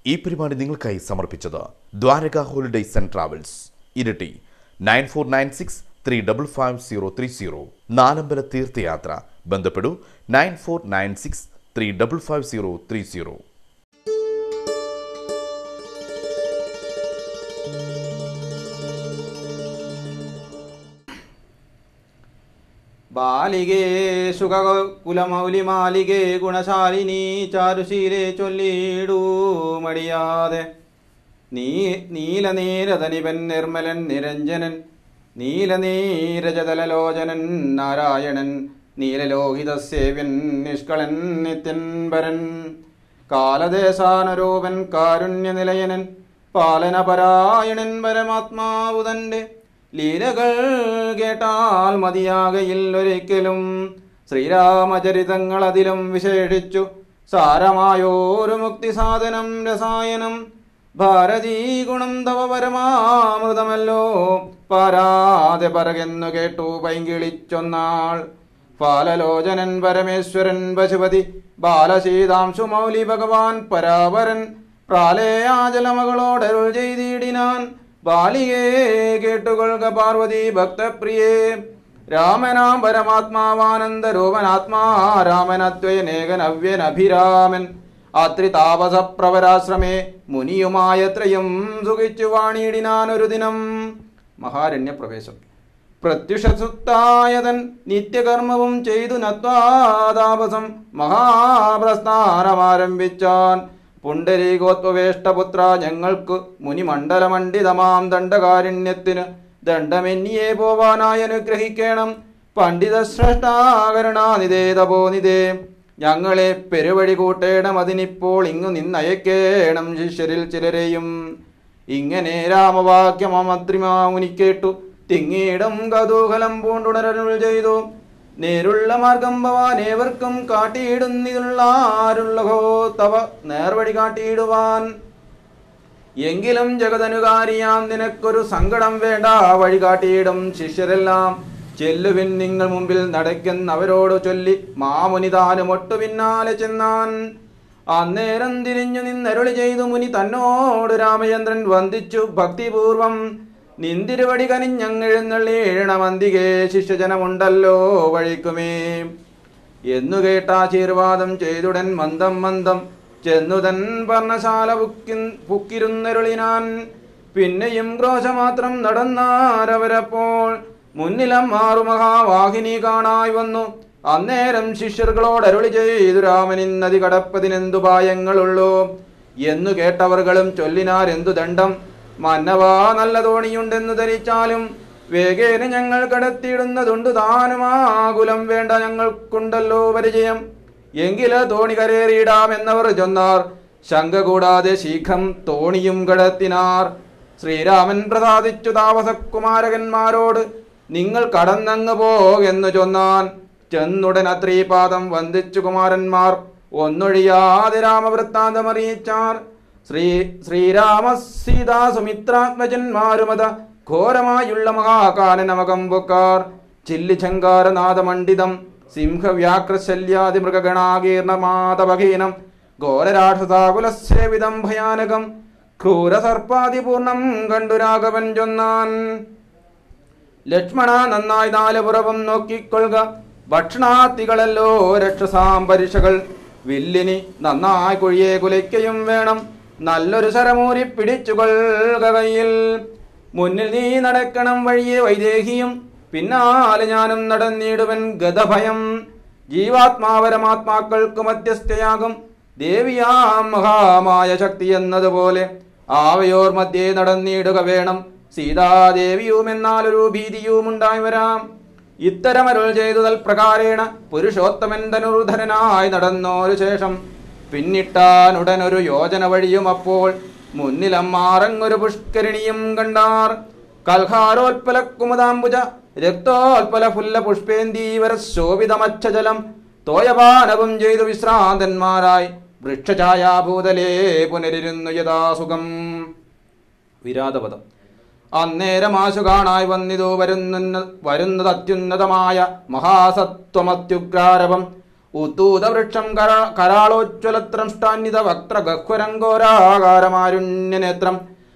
ഈ പരിപാടി നിങ്ങൾക്കായി സമർപ്പിച്ചത് ദ്വാരക ഹോളിഡേയ്സ് ആൻഡ് ട്രാവൽസ് ഇരട്ടി nine four nine six three double five zero three zero നാലമ്പല തീർത്ഥയാത്ര ബന്ധപ്പെടൂ nine four nine six three double five zero three zero ബാലികേ സുഖകുലമൗലിമാലികേ ഗുണശാലിനി ചാരുശീലേ ചൊല്ലിടൂ മടിയാതെ നീ നീലനീരതനിപൻ നിർമ്മലൻ നിരഞ്ജനൻ നീലനീരജതലലോചനൻ നാരായണൻ നീലലോഹിതസേവ്യൻ നിഷ്കളൻ നിത്യൻപരൻ കാലദേശാനുരൂപൻ കാരുണ്യനിലയനൻ പാലനപരായണൻ പരമാത്മാവുതൻ്റെ ലീലകൾ കേട്ടാൽ മതിയാകയിൽ ഒരിക്കലും ശ്രീരാമചരിതങ്ങൾ അതിലും വിശേഷിച്ചു സാരമായോരു മുക്തി സാധനം രസായനം ഭാരതീ ഗുണം തവ പരമാമൃതമല്ലോ പാരാതെ പറകെന്നു കേട്ടു പൈങ്കിളിച്ചൊന്നാൾ ഫാലലോചനൻ പരമേശ്വരൻ പശുപതി ബാലശീതാംശു മൗലി ഭഗവാൻ പരാപരൻ പ്രാലേയാചലമകളോടരുൾ ചെയ്തിടിനാൻ ബാലികേ കേട്ടുകൊള്ളുക പാർവതി ഭക്തപ്രിയേ രാമനാം പരമാത്മാവാനന്ദ രൂപനാത്മാ രാമനദ്വയനേകനവ്യൻ അഭിരാമൻ അത്രി താപസ പ്രവരാശ്രമേ മുനിയുമായത്രയും സുഖിച്ചു വാണിയിടിനാൻ ഒരു ദിനം മഹാരണ്യപ്രവേശം പ്രത്യുഷസുത്തായതൻ നിത്യകർമ്മവും ചെയ്തു നത്വാതാപസം മഹാപ്രസ്ഥാനമാരംഭിച്ചാൻ പുണ്ടരീകോത്വവേഷ്ടപുത്ര ഞങ്ങൾക്ക് മുനിമണ്ഡലമണ്ഡിതമാം ദണ്ഡകാരുണ്യത്തിന് ദണ്ഡമെന്നിയെ പോവാനായി അനുഗ്രഹിക്കണം പണ്ഡിത ശ്രേഷ്ഠാകരണാനിതേ തപോനിതേ ഞങ്ങളെ പെരുവഴി കൂട്ടേണം അതിനിപ്പോൾ ഇങ്ങു നിന്നയക്കേണം ശിഷ്യരിൽ ചിലരെയും ഇങ്ങനെ രാമവാക്യമദ്രിമാ മുനിക്കേട്ടു തിങ്ങിയിടം കൗതൂഹലം പൂണ്ടുണരരുൾ ചെയ്തു നേരുള്ള മാർഗം ഭവാൻ ഏവർക്കും കാട്ടിയിടുന്നിതുള്ള ആരുള്ളഹോ തവ നേർവഴി കാട്ടിയിടുവാൻ എങ്കിലും ജഗതനുകാരിയാം നിനക്കൊരു സങ്കടം വേണ്ട വഴി കാട്ടിയിടും ശിഷ്യരെല്ലാം ചെല്ലുവിൻ നിങ്ങൾ മുമ്പിൽ നടക്കുന്നവരോട് ചൊല്ലി മാമുനി താനും ഒട്ടു പിന്നാലെ ചെന്നാൻ അന്നേരം തിരിഞ്ഞു നിന്നരുളി ചെയ്തു മുനി തന്നോട് രാമചന്ദ്രൻ വന്ദിച്ചു ഭക്തിപൂർവം നിന്തിരുവടി കനിഞ്ഞെഴുന്നള്ളീഴണമന്തികേ ശിഷ്യജനമുണ്ടല്ലോ വഴിക്കുമേ എന്നു കേട്ടാശീർവാദം ചെയ്തുടൻ മന്ദം മന്ദം ചെന്നുതൻ പർണശാല പുക്കി പുക്കിരുന്നരുളിനാൻ പിന്നെയും ക്രോശമാത്രം നടന്നാരവരപ്പോൾ മുന്നിലം മാറു മഹാവാഹിനി കാണായി വന്നു അന്നേരം ശിഷ്യർകളോട് അരുളി ചെയ്തു രാമനിന്നതി കടപ്പതിനെന്തു പായങ്ങളുള്ളൂ എന്നു കേട്ടവർകളും ചൊല്ലിനാരെന്തു ദണ്ഡം മന്നവാ നല്ല തോണിയുണ്ടെന്ന് ധരിച്ചാലും വേഗേന ഞങ്ങൾ കടത്തിയിടുന്നതുണ്ട് താനുമാകുലം വേണ്ട ഞങ്ങൾക്കുണ്ടല്ലോ പരിചയം എങ്കില് തോണി കരേറിയിടാമെന്നവർ ചൊന്നാർ ശങ്ക കൂടാതെ ശീഘ്രം തോണിയും കടത്തിനാർ ശ്രീരാമൻ പ്രസാദിച്ചു താപസകുമാരകന്മാരോട് നിങ്ങൾ കടന്നങ്ങ് പോകെന്നു ചൊന്നാൻ ചെന്നുടൻ അത്രീപാദം വന്ദിച്ചു കുമാരന്മാർ ഒന്നൊഴിയാതെ രാമവൃത്താന്തമറിയിച്ചാർ ശ്രീ ശ്രീരാമ സീതാ സുമിത്രാത്മജന്മാരുമത ഘോരമായുള്ള മഹാകാനനമകം പൊക്കാർ ചില്ലിചങ്കാരനാഥമണ്ഡിതം സിംഹവ്യാക്രശല്യാദി മൃഗഗണാകീർണമാതപഹീനം ഘോരരാക്ഷസാകുലസേവിതം ഭയാനകം ക്രൂരസർപ്പാതിപൂർണം കണ്ടു രാഘവൻ ചൊന്നാൻ ലക്ഷ്മണ നന്നായി നാല് പുറവും നോക്കിക്കൊള്ളുക ഭക്ഷണാത്തികളല്ലോ രക്ഷസാം പരീക്ഷകൾ വില്ലിനി നന്നായി കുഴിയെ കുലയ്ക്കയും വേണം നല്ലൊരു ശരമൂരി പിടിച്ചുകൊള്ളുക കയ്യിൽ മുന്നിൽ നീ നടക്കണം വഴിയെ വൈദേഹിയും പിന്നാലെ ഞാനും നടന്നിടുവൻ ഗതഭയം ജീവാത്മാപരമാത്മാക്കൾക്ക് മധ്യസ്ഥയാകും ദേവിയാം മഹാമായ ശക്തി എന്നതുപോലെ ആവയോർ മധ്യേ നടന്നിടുക വേണം സീതാദേവിയും എന്നാലൊരു ഭീതിയും ഉണ്ടായി വരാം ഇത്തരമരുൾ ചെയ്തു തൽപ്രകാരേണ പുരുഷോത്തമൻ ധനുർധരനായി നടന്നോരു ശേഷം പിന്നിട്ടാനുടനൊരു യോജന വഴിയും അപ്പോൾ മുന്നിലമ്മാറങ്ങൊരു പുഷ്കരിണിയും കണ്ടാർ കൽഹാരോത്പല കുമുദാംബുജ രക്തോത്പല ഫുല്ല പുഷ്പേന്ദീവര ശോഭിതമച്ഛജലം തോയപാനവും ചെയ്തു വിശ്രാന്തന്മാരായി വൃക്ഷഛായാഭൂതലേ പുനരിരുന്നു യഥാസുഖം വിരാതപദം അന്നേരം ആശു കാണായി വന്നിതു വരുന്ന വരുന്നത് അത്യുന്നതമായ മഹാസത്വമത്യുഗ്രാരവം ഉത്തൂതവൃക്ഷം കര കരാളോജ്വലത്രംഷ്ടാന്വിത വക്ത്ര ഗഹ്വരങ്കോരാകാരമാരുണ്യനേത്രം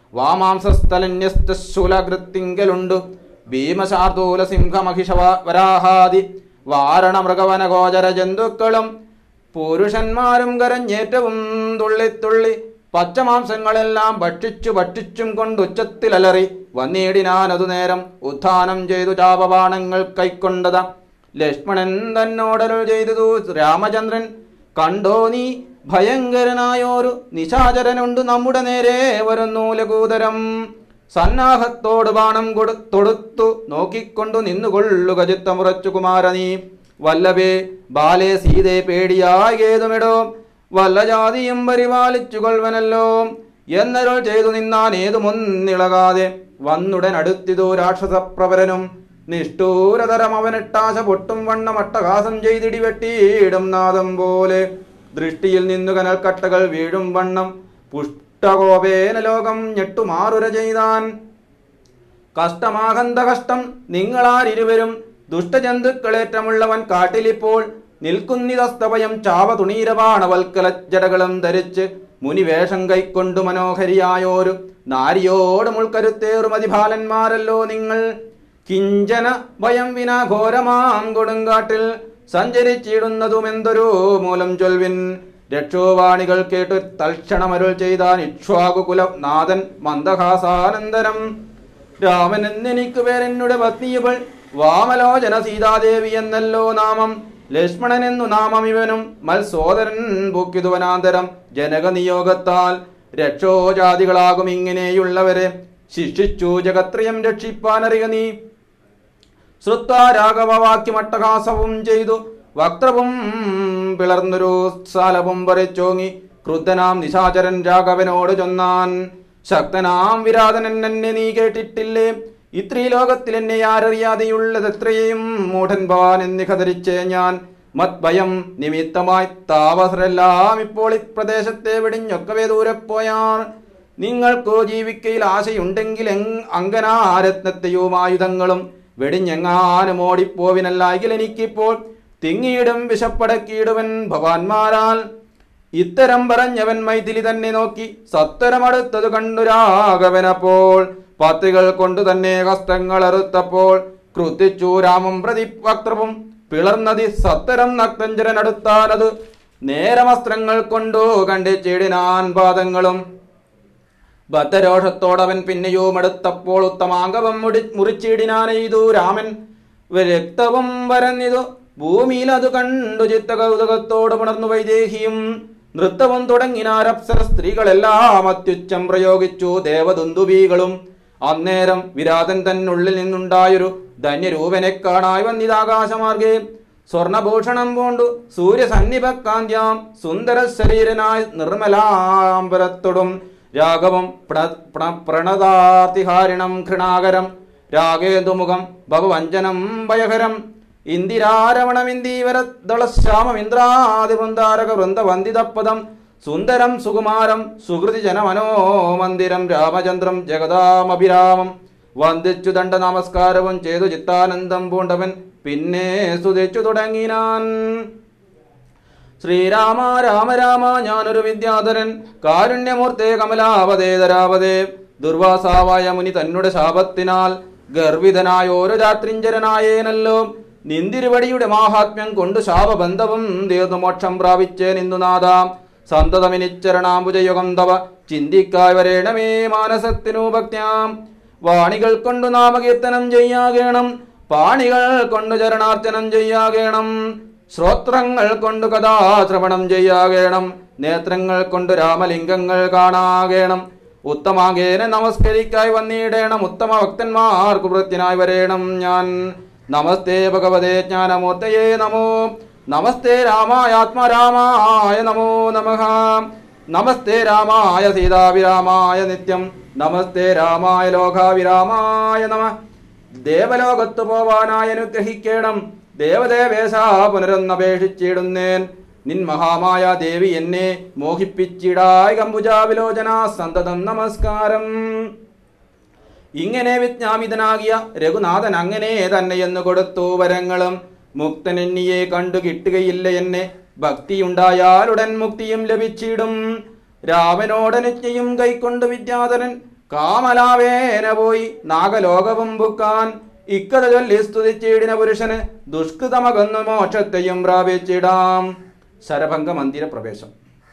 വാമാംസസ്ഥലന്യസ്തശൂലകൃത്തിങ്കലുണ്ട് ഭീമശാർദൂല സിംഹമഹിഷ വരാഹാദി വാരണമൃഗവന ഗോചര ജന്തുക്കളും പുരുഷന്മാരും കരഞ്ഞേറ്റവും തുള്ളിത്തുള്ളി പച്ചമാംസങ്ങളെല്ലാം ഭക്ഷിച്ചു ഭക്ഷിച്ചും കൊണ്ട് ഉച്ചത്തിലലറി വന്നിടിനാനതു നേരം ഉത്ഥാനം ചെയ്തു ചാപബാണങ്ങൾ കൈക്കൊണ്ടത ലക്ഷ്മണൻ തന്നോടരുൾ ചെയ്തതു രാമചന്ദ്രൻ കണ്ടോ നീ ഭയങ്കരനായോരു നിശാചരനുണ്ട് നമ്മുടെ നേരെ വരുന്നു ലഘൂതരം സന്നാഹത്തോട് ബാണം കൊടു തൊടുത്തു നോക്കിക്കൊണ്ടു നിന്നുകൊള്ളുക ചിത്തമുറച്ചു കുമാര നീ വല്ലഭേ ബാലെ സീതയെ പേടിയാകേതുമിടോ വല്ല ജാതിയും പരിപാലിച്ചു കൊൾവനല്ലോ എന്നരുൾ ചെയ്തു നിന്നാൻ ഏതുമൊന്നിളകാതെ വന്നുടൻ അടുത്തിതു രാക്ഷസപ്രവരനും നിഷ്ഠൂരതരം അവനിട്ടാശ പൊട്ടും വണ്ണം അട്ടഹാസം ചെയ്തിടി വെട്ടിയിടും നാദം പോലെ ദൃഷ്ടിയിൽ നിന്നു കനൽക്കട്ടകൾ വീഴും വണ്ണം പുഷ്ടകോപേന ലോകം ഞെട്ടുമാറുര ചെയ്താൻ കഷ്ടമാകന്ത കഷ്ടം നിങ്ങളാരിരുവരും ദുഷ്ടജന്തുക്കളേറ്റമുള്ളവൻ കാട്ടിലിപ്പോൾ നിൽക്കുന്നിതസ്തവയം ചാവ തുണീരപാണവൽക്കല ജടകളും ധരിച്ച് മുനിവേഷം കൈക്കൊണ്ടു മനോഹരിയായോരു നാരിയോട് മുൾക്കരുത്തേറും അതിഭാലന്മാരല്ലോ നിങ്ങൾ കിഞ്ചന ഭയം വിനാ ഘോരമാം കൊടുങ്കാട്ടിൽ സഞ്ചരിച്ചിടുന്നതും എന്തൊരു മൂലം ചൊൽവിൻ രക്ഷോവാണികൾ കേട്ടു തൽക്ഷണമരുൾ ചെയ്താൻ ഇക്ഷ്വാകുകുല നാഥൻ മന്ദഹാസാനന്തരം രാമൻ എന്നെനിക്ക് പേരെന്നുടെ പത്നിയവൾ വാമലോചന സീതാദേവി എന്നല്ലോ നാമം ലക്ഷ്മണൻ എന്നു നാമം ഇവനും മത്സോദരൻ പൊക്കിതുവനാന്തരം ജനക നിയോഗത്താൽ രക്ഷോജാതികളാകും ഇങ്ങനെയുള്ളവരെ ശിക്ഷിച്ചു ജഗത്രയം രക്ഷിപ്പാനറിയ നീ ശ്രുത്വാ രാഘവവാക്യമട്ടഹാസവും ചെയ്തു വക്രവും പിളർന്നൊരു സാലവും വരച്ചോങ്ങി ക്രുദ്ധനാം നിശാചരൻ രാഘവനോട് ചൊന്നാൻ ശക്തനാം വിരാതനൻ എന്നെ നീ കേട്ടിട്ടില്ലേ ഇത്രീ ലോകത്തിൽ എന്നെ ആരറിയാതെയുള്ളത് എത്രയും മൂഢൻ ഭവാൻ എന്നിഹ ധരിച്ചേ ഞാൻ മത്ഭയം നിമിത്തമായി താവസരെല്ലാം ഇപ്പോൾ ഇപ്രദേശത്തെ വെടിഞ്ഞൊക്കവേ ദൂരെ പോയാർ നിങ്ങൾക്കോ ജീവിക്കയിൽ ആശയുണ്ടെങ്കിൽ എങ് അങ്കനാരത്നത്തെയും ആയുധങ്ങളും വെടിഞ്ഞെങ്ങാനും ഓടിപ്പോവിനല്ലായെങ്കിൽ എനിക്കിപ്പോൾ തിങ്ങിയിടും വിശപ്പടക്കിയിടുവൻ ഭവാന്മാരാൽ ഇത്തരം പറഞ്ഞവൻ മൈഥിലി തന്നെ നോക്കി സത്തരമടുത്തത് കണ്ടു രാഘവനപ്പോൾ പത്തുകൾ കൊണ്ടു തന്നെ ഹസ്തങ്ങൾ അറുത്തപ്പോൾ കൃത്തിച്ചു രാമം പ്രതി വക്രവും പിളർന്നതി സത്തരം നക്തഞ്ചരനടുത്താനത് നേരവസ്ത്രങ്ങൾ കൊണ്ടു കണ്ടിച്ചിടിനാൻ പാദങ്ങളും ബദ്ധരോഷത്തോടവൻ പിന്നെയും അടുത്തപ്പോൾ ഉത്തമാംഗവം മുടി മുറിച്ചിടിനാനെയ്തു രാമൻ രക്തവും വരഞ്ഞിതു ഭൂമിയിൽ അത് കണ്ടു ചിത്ത കൗതുകത്തോട് പുണർന്നു വൈദേഹിയും നൃത്തവും തുടങ്ങിനാരപ്സര സ്ത്രീകളെല്ലാം അത്യുച്ചം പ്രയോഗിച്ചു ദേവദുന്ദുബീകളും അന്നേരം വിരാതൻ തന്നുള്ളിൽ നിന്നുണ്ടായൊരു ധന്യരൂപനെ കാണായി വന്നിതാകാശമാർഗേ സ്വർണഭൂഷണം പൂണ്ടു സൂര്യസന്നിഭക്കാന്ത്യാം സുന്ദര ശരീരനായി നിർമ്മലാംബരത്തോടും രാഘവം പ്രണ- പ്രണ- പ്രണതാതിഹാരിണം ഘൃണാകരം രാഗേന്ദുമുഖം ഭവവഞ്ചനം ഭയകരം ഇന്ദിരാരമണമിന്ദീവര ദളശ്യാമമിന്ദ്രാതിവൃന്ദാരക വൃന്ദവന്ദിതപദം സുന്ദരം സുകുമാരം സുഹൃതി ജനമനോമന്ദിരം രാമചന്ദ്രം ജഗദാമഭിരാമം വന്ദിച്ചു ദണ്ഡ നമസ്കാരവും ചെയ്തു ചിത്താനന്ദം പൂണ്ടവൻ പിന്നെ സ്തുതിച്ചു തുടങ്ങിനാൻ ശ്രീരാമ രാമ രാമ ഞാനൊരു വിദ്യാധരൻ കാരുണ്യമൂർത്തേ കമലാവതേതരാവതേ ദുർവാസാവായ മുനി തന്നുടെ ശാപത്തിനാൽ ഗർഭിതനായ ഓരോ രാത്രിഞ്ചരനായേനല്ലോ നിന്തിരുവടിയുടെ മാഹാത്മ്യം കൊണ്ട് ശാപബന്ധവും തീർന്നു മോക്ഷം പ്രാപിച്ചേ നിന്നു നാദാം സന്തതമിനിച്ചരണാംബുജയുഗം തവ ചിന്തിക്കായി വരേണമേ മാനസത്തിനു ഭക്ത്യാം വാണികൾ കൊണ്ടു നാമകീർത്തനം ചെയ്യാകേണം പാണികൾ കൊണ്ട് ചരണാർച്ചനം ചെയ്യാകേണം ശ്രോത്രങ്ങൾ കൊണ്ട് കഥാശ്രവണം ചെയ്യാകേണം നേത്രങ്ങൾ കൊണ്ട് രാമലിംഗങ്ങൾ കാണാകേണം ഉത്തമാകേന നമസ്കരിക്കായി വന്നിടേണം ഉത്തമ ഭക്തന്മാർക്ക് വൃത്തിനായി വരേണം ഞാൻ നമസ്തേ ഭഗവതേ ജ്ഞാനമൂർത്തയേ നമോ നമസ്തേ രാമായ ആത്മരാമായ നമോ നമഃ നമസ്തേ രാമായ സീതാവിരാമായ നിത്യം നമസ്തേ രാമായ ലോകാവിരാമായ നമ ദേവലോകത്ത് പോവാനായി അനുഗ്രഹിക്കണം ദേവദേവേശ പുനരൊന്നപേക്ഷിച്ചിടുന്നേൻ നിൻ മഹാമായ ദേവി എന്നെ മോഹിപ്പിച്ചിടായി കമ്പുജാവിലോചന സന്തതം നമസ്കാരം ഇങ്ങനെ വിജ്ഞാപിതനാകിയ രഘുനാഥൻ അങ്ങനെ തന്നെ എന്ന് കൊടുത്തു വരങ്ങളും മുക്തനെന്നിയെ കണ്ടു കിട്ടുകയില്ല എന്നെ ഭക്തിയുണ്ടായാലുടൻ മുക്തിയും ലഭിച്ചിടും രാമനോടനുജ്ഞയും കൈക്കൊണ്ട് വിദ്യാധരൻ കാമലാവേന പോയി നാഗലോകവും ബുക്കാൻ ഇക്കഥ ചൊല്ലി സ്തുതിച്ചിടിന പുരുഷന് ദുഷ്കൃതമകന്നു മോക്ഷത്തെയും പ്രാപിച്ചിടാം ശരഭംഗ മന്ദിര പ്രവേശം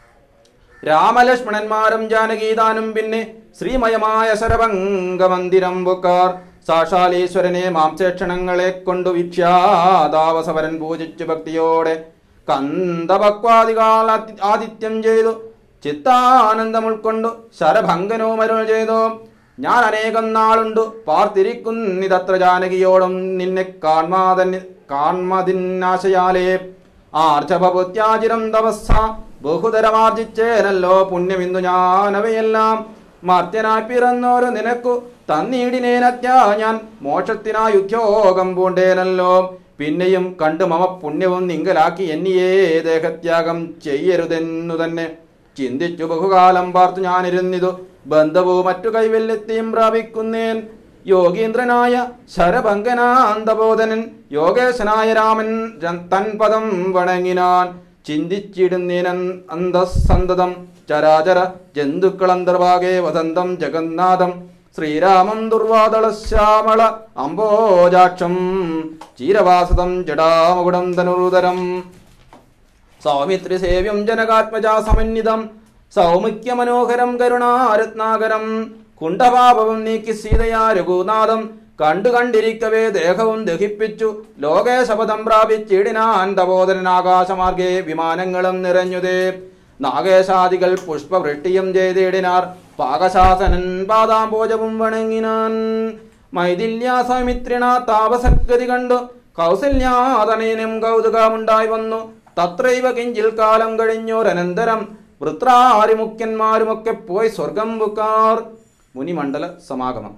രാമലക്ഷ്മണന്മാരും ജാനകീതാനും പിന്നെ ശ്രീമയമായ ശരഭംഗ മന്ദിരം ബുക്കാർ സാക്ഷാലീശ്വരനെ മാംസേക്ഷണങ്ങളെ കൊണ്ടു വിഖ്യാതാവസവരൻ പൂജിച്ചു ഭക്തിയോടെ കന്ദപക്വാദികൾ ആതി- ആതിഥ്യം ചെയ്തു ചിത്താനന്ദം ഉൾക്കൊണ്ടു ശരഭംഗനോ മരുൾ ചെയ്തു ഞാൻ അനേകം നാളുണ്ടു പാർത്തിരിക്കുന്നിതത്ര ജാനകിയോടും നിന്നെ കാൺമാതൻ കാൺമതിന്നാശയാലേ ആർജവപുത്യാചിരം തപസ്സ ബഹുതരമാർജിച്ചേനല്ലോ പുണ്യമിന്ദു ഞാനവയെല്ലാം മർത്യനായി പിറന്നോരു നിനക്കു തന്നീടിനേനത്യാ ഞാൻ മോക്ഷത്തിനായി ഉദ്യോഗം പൂണ്ടേനല്ലോ പിന്നെയും കണ്ടു മമ പുണ്യവും നിങ്കലാക്കി എന്നിയേ ദേഹത്യാഗം ചെയ്യരുതെന്നു തന്നെ ചിന്തിച്ചു ബഹുകാലം പാർത്തു ഞാനിരുന്നിതു ബന്ധവു മറ്റു കൈവല്യത്തെയും പ്രാപിക്കുന്നേൻ യോഗീന്ദ്രനായ ശരഭംഗനാന്തബോധനൻ യോഗേശനായ രാമൻ ര- തൻ പദം വണങ്ങിനാൻ ചിന്തിച്ചിടുന്നേനൻ അന്തസന്തതം ചരാചര ജന്തുക്കളന്തർഭാഗേ വസന്തം ജഗന്നാഥം ശ്രീരാമം ദുർവാദളശ്യാമള അംബോജാക്ഷം ചീരവാസതം ജടാമകുടം ധനുരുദരം സൗമിത്രി സേവ്യം ജനകാത്മജാ സമന്വിതം സൗമുഖ്യമനോഹരം കരുണാരത്നാകരം കുണ്ഠപാപവും നീക്കി സീതയാ രഘുനാഥം കണ്ടു കണ്ടിരിക്കവേ ദേഹവും ദഹിപ്പിച്ചു ലോകേശപദം പ്രാപിച്ചിടിനാൻ തപോധനൻ ആകാശമാർഗേ വിമാനങ്ങളും നിറഞ്ഞുതേ നാഗേശാദികൾ പുഷ്പവൃഷ്ടിയും ചെയ്തിടിനാർ പാകശാസനൻ പാദാംബോജവും വണങ്ങിനാൻ മൈഥില്യാസമിത്രിണ താപസഗതി കണ്ടു കൗസല്യാതനയനും കൗതുകമുണ്ടായി വന്നു തത്രൈവ കിഞ്ചിൽ കാലം കഴിഞ്ഞോരനന്തരം വൃത്രാരിമുഖ്യന്മാരുമൊക്കെ പോയി സ്വർഗം ബുക്കാർ മുനിമണ്ഡല സമാഗമം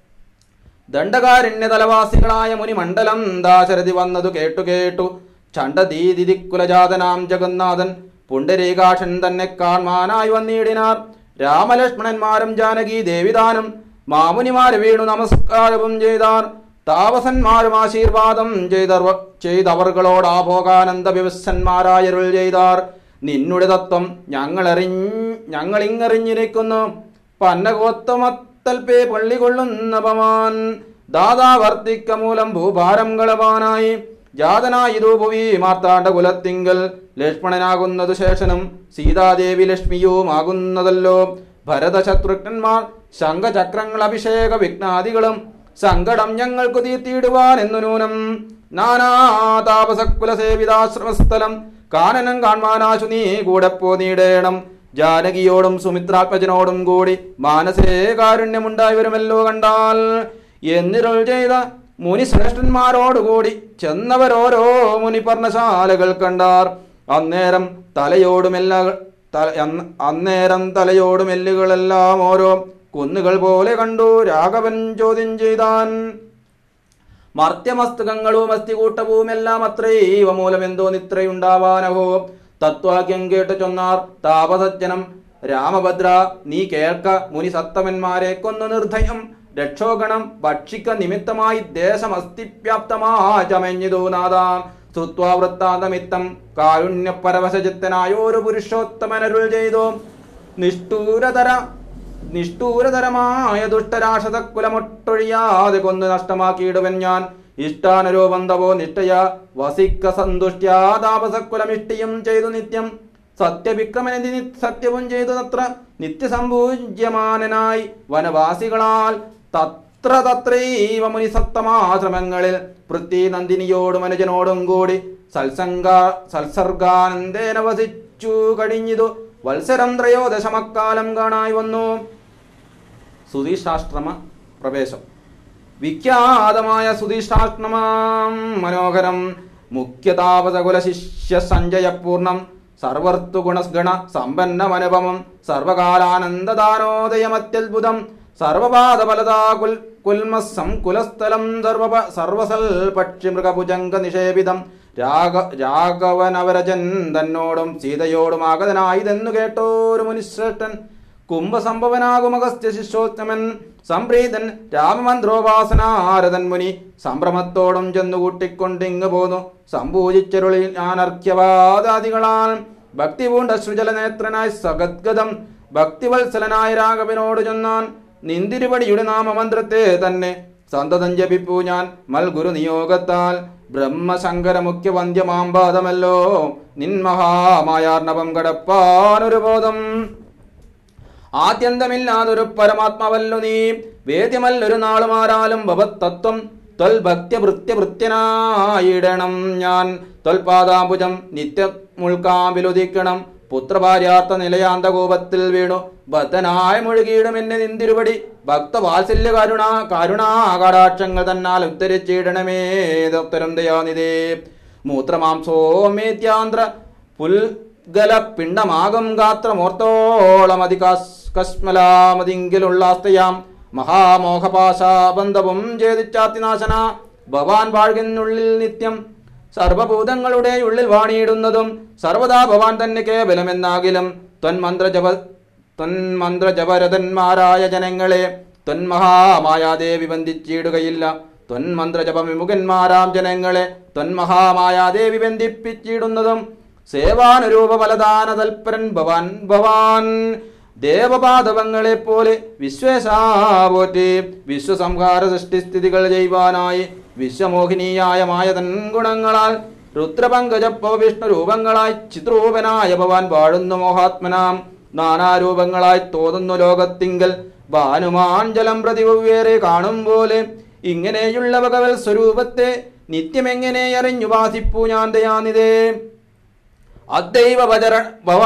ദണ്ഡകാരണ്യതലവാസികളായ മുനിമണ്ഡലം ദാശരഥി വന്നതു കേട്ടു കേട്ടു ചണ്ഡദീതികുലജാതനാം ജഗന്നാഥൻ പുണ്ടരീകാക്ഷൻ തന്നെ കാൺമാനായി വന്നിടിനാർ രാമലക്ഷ്മണന്മാരും ജാനകി ദേവിദാനും മാമുനിമാര് വീണു നമസ്കാരവും ചെയ്താർ താപസന്മാരും ആശീർവാദം ചെയ്തവർ ചെയ്തവർകളോട് ആഭോഗാനന്ദ വിവസ്സന്മാരായരുൾ ചെയ്താർ നിന്നുടെ തത്വം ഞങ്ങളറിഞ്ഞ ഞങ്ങളിങ്ങറിഞ്ഞിരിക്കുന്നു പന്നഗോത്തമത്തൽപേ പള്ളികൊള്ളുന്ന പമാൻ ദാതാവർത്തിക്ക മൂലം ഭൂഭാരം കളവാനായി ജാതനായിതു ഭുവി മാർത്താണ്ഡ കുലത്തിങ്കൽ ലക്ഷ്മണനാകുന്നതു ശേഷനും സീതാദേവി ലക്ഷ്മിയുമാകുന്നതല്ലോ ഭരതശത്രുഘ്നന്മാർ ശംഖചക്രങ്ങൾ അഭിഷേക വിഘ്നാദികളും സങ്കടം ഞങ്ങൾക്കു തീർത്തിയിടുവാൻ എന്നു നൂനം നാനാ താപസക്കുല സേവിതാശ്രമസ്ഥലം കാനനം കാൺമാനാശു നീ കൂടെ പോനീടേണം ജാനകിയോടും സുമിത്രാത്മജനോടും കൂടി മാനസേ കാരുണ്യമുണ്ടായി വരുമല്ലോ കണ്ടാൽ എന്നിരുൾ ചെയ്ത മുനിശ്രേഷ്ഠന്മാരോടുകൂടി ചെന്നവരോരോ മുനി പർണശാലകൾ കണ്ടാർ അന്നേരം തലയോടുമെല്ല തല- അന്ന് അന്നേരം തലയോടും എല്ലുകളെല്ലാം ഓരോ കുന്നുകൾ പോലെ കണ്ടു രാഘവൻ ചോദ്യം ചെയ്താൻ മർത്യമസ്തകങ്ങളും അസ്ഥികൂട്ടവും എല്ലാം അത്രൈവ മൂലം എന്തോ നിത്രയുണ്ടാവാനഹോ തത്വാക്യം കേട്ട് ചൊന്നാർ താപസജ്ജനം രാമഭദ്ര നീ കേൾക്ക മുനി സത്തമന്മാരെ കൊന്നു നിർദ്ധയം രക്ഷോഗണം ഭക്ഷിക്ക നിമിത്തമായി ദേശമസ്തിവ്യാപ്തമാചമഞ്ഞിതു നാദാം ശ്രുത്വാ വൃത്താന്തമിത്തം കാരുണ്യപരവശചിത്തനായോരു പുരുഷോത്തമനരുൾ ചെയ്തു നിഷ്ഠൂരതര നിഷ്ഠൂരതരമായ ദുഷ്ടരാക്ഷസക്കുലമൊട്ടൊഴിയാതെ കൊന്ന് നഷ്ടമാക്കിയിടുവൻ ഞാൻ ഇഷ്ടാനുരൂപന്തവോ നിഷ്ഠയ വസിക്ക സന്തുഷ്ട്യാ താപസക്കുലമിഷ്ടിയും ചെയ്തു നിത്യം സത്യവിക്രമനതി നി- സത്യവും ചെയ്തു തത്ര നിത്യസമ്പൂജ്യമാനനായി വനവാസികളാൽ തത്ര തത്രൈവ മുനിസത്തമാശ്രമങ്ങളിൽ പൃഥ്വി നന്ദിനിയോടും അനുജനോടും കൂടി സത്സംഗ സത്സർഗാനന്ദേന വസിച്ചു കഴിഞ്ഞിതു വത്സരം ത്രയോദശമക്കാലം കാണായി വന്നു സുധീഷാശ്രമ പ്രവേശം വിഖ്യാതമായ സുധീഷാശ്രമം മനോഹരം മുഖ്യതാപസകുല ശിഷ്യ സഞ്ജയപൂർണം സർവർത്തുഗുണഗണ സമ്പന്നമനുപമം സർവകാലാനന്ദദാനോദയമത്യത്ഭുതം സർവപാദഫലതാകുൽ കുൽമസം കുലസ്ഥലം സർവ സർവസൽ പക്ഷി മൃഗഭുജംഗ നിഷേപിതം രാഘ രാഘവനവരജൻ തന്നോടും സീതയോടും ആഗതനായിതെന്നു കേട്ടോരു മുനിശ്രേഷ്ഠൻ കുംഭസംഭവനാകും അഗസ്ത്യ ശിശോത്തമൻ സംപ്രീതൻ രാമമന്ത്രോപാസനാരദൻ മുനി സംഭ്രമത്തോടും ചെന്നു കൂട്ടിക്കൊണ്ടിങ്ങു പോന്നു സംപൂജിച്ചരുളി ഞാൻ അർഘ്യവാദാദികളാൽ ഭക്തി പൂണ്ട സൃജലനേത്രനായി സഗദ്ഗതം ഭക്തിവത്സലനായ രാഘവനോട് ചെന്നാൻ നിന്തിരുപടിയുടെ നാമമന്ത്രത്തെ തന്നെ സന്തതം ജപിപ്പു ഞാൻ മൽഗുരു നിയോഗത്താൽ ബ്രഹ്മശങ്കര മുഖ്യ വന്ധ്യമാമ്പാദമല്ലോ നിൻമഹാമായാർണവം കടപ്പാനൊരു ബോധം ആദ്യന്തമില്ലാതൊരു പരമാത്മാവല്ലു നീ വേദ്യമല്ലൊരു നാളുമാരാലും ഭവത്തത്വം ത്വൽഭക്ത്യഭൃത്യഭൃത്യനായിടണം ഞാൻ ത്വൽപാദാംബുജം നിത്യമുൾക്കാമ്പിലുദിക്കണം പുത്രഭാര്യാർത്ഥ നിലയാന്തകോപത്തിൽ വീണു ബദ്ധനായി മുഴുകിയിടും എന്നെ നിന്തിരുപടി ഭക്തവാത്സല്യ കരുണ കരുണാകടാക്ഷങ്ങൾ തന്നാൽ ഉത്തരിച്ചിടണമേ ദത്തരം ദയാനിതേ മൂത്രമാംസോമേത്യാന്ത്ര പുൽഗല പിണ്ടമാകം ഗാത്രമോർത്തോളമതി കസ്മലാമതിങ്കിലുള്ളാസ്തയാം മഹാമോഹപാശാബന്ധവും ഛേദിച്ചാത്തിനാശന ഭവാൻ വാഴുന്നുള്ളിൽ നിത്യം സർവഭൂതങ്ങളുടെ ഉള്ളിൽ വാണിയിടുന്നതും സർവദാ ഭവാൻ തന്നെ കേവലമെന്നാകിലും ത്വന്മന്ത്രജപ ത്വന്മന്ത്രജപരതന്മാരായ ജനങ്ങളെ ത്വന്മഹാമായാദേവി ബന്ധിച്ചിടുകയില്ല ത്വന്മന്ത്രജപ വിമുഖന്മാരാം ജനങ്ങളെ ത്വന്മഹാമായാദേവി ബന്ധിപ്പിച്ചിടുന്നതും സേവാനുരൂപ ഫലദാന തൽപരൻ ഭവാൻ ഭവാൻ ദേവപാദവങ്ങളെ പോലെ വിശ്വേശാപോറ്റി വിശ്വസംഹാര സൃഷ്ടിസ്ഥിതികൾ ചെയ്യുവാനായി വിശ്വമോഹിനിയായ മായതൻ ഗുണങ്ങളാൽ രുദ്രപങ്കജപ്പ വിഷ്ണു രൂപങ്ങളായി ചിത്രൂപനായ ഭവാൻ വാഴുന്നു മോഹാത്മനാം നാനാരൂപങ്ങളായി തോന്നുന്നു ലോകത്തിങ്കൽ ഭാനുമാഞ്ചലം പ്രതി വെവ്വേറെ കാണും പോലെ ഇങ്ങനെയുള്ള ഭഗവൽ സ്വരൂപത്തെ നിത്യമെങ്ങനെ അറിഞ്ഞു വാസിപ്പൂ ഞാൻ ദയാനിതേ അദ്ദൈവ വചര ഭവ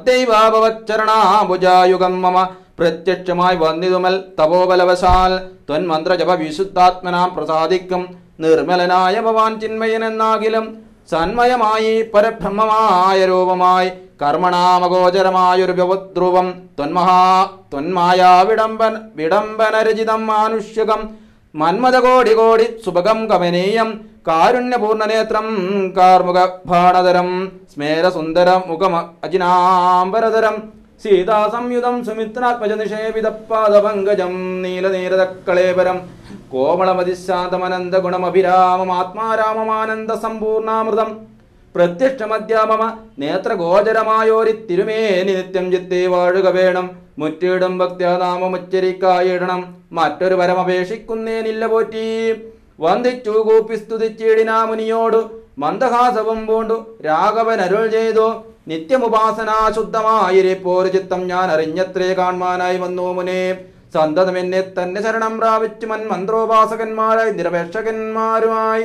അദ്ദൈവാഭവച്ചരണാഭുജായുഗം മമ പ്രത്യക്ഷമായി വന്നിതുമൽ തപോബലവശാൽ ത്വന്മന്ത്രജപ വിശുദ്ധാത്മനാം പ്രസാദിക്കും നിർമ്മലനായ ഭവാൻ ചിന്മയനെന്നാകിലും സന്മയമായി പരബ്രഹ്മമായ രൂപമായി കർമ്മണാമഗോചരമായൊരു വ്യവദ്രുവം ത്വന്മഹാ ത്വന്മായാ വിടംബൻ വിടംബനരചിതം മാനുഷ്യകം മന്മത കോടി കോടി സുഭഗം കമനീയം കാരുണ്യപൂർണനേത്രം കാർമുക ഭാണതരം സ്മേരസുന്ദര മുഖമ അജിനാംബരതരം സീതാസംയുതം സുമിത്രാത്മജ നിഷേപിത പാദപങ്കജം നീലനീരതക്കളേപരം കോമളമതിശാന്തമനന്ത ഗുണമഭിരാമമാത്മാരാമമാനന്ദ സമ്പൂർണാമൃതം പ്രത്യക്ഷമധ്യാമമ നേത്രഗോചരമായോരി തിരുമേനി നിത്യം ചിത്തേ വാഴുക വേണം മുറ്റിടും ഭക്തിനാമമുച്ചരിക്കായിടണം മറ്റൊരു വരമപേക്ഷിക്കുന്നേനില്ല പോറ്റി വന്ദിച്ചു കൂപ്പി സ്തുതിച്ചിടിനാ മുനിയോടു മന്ദഹാസവും പൂണ്ടു രാഘവൻ അരുൾ ചെയ്തു നിത്യമുപാസനാ ശുദ്ധമായിരിപ്പോരു ചിത്തം ഞാൻ അറിഞ്ഞത്രേ കാൺമാനായി വന്നു മുനെ സന്തതം എന്നെ തന്നെ ശരണം പ്രാപിച്ചു മൻ മന്ത്രോപാസകന്മാരായി നിരപേക്ഷകന്മാരുമായി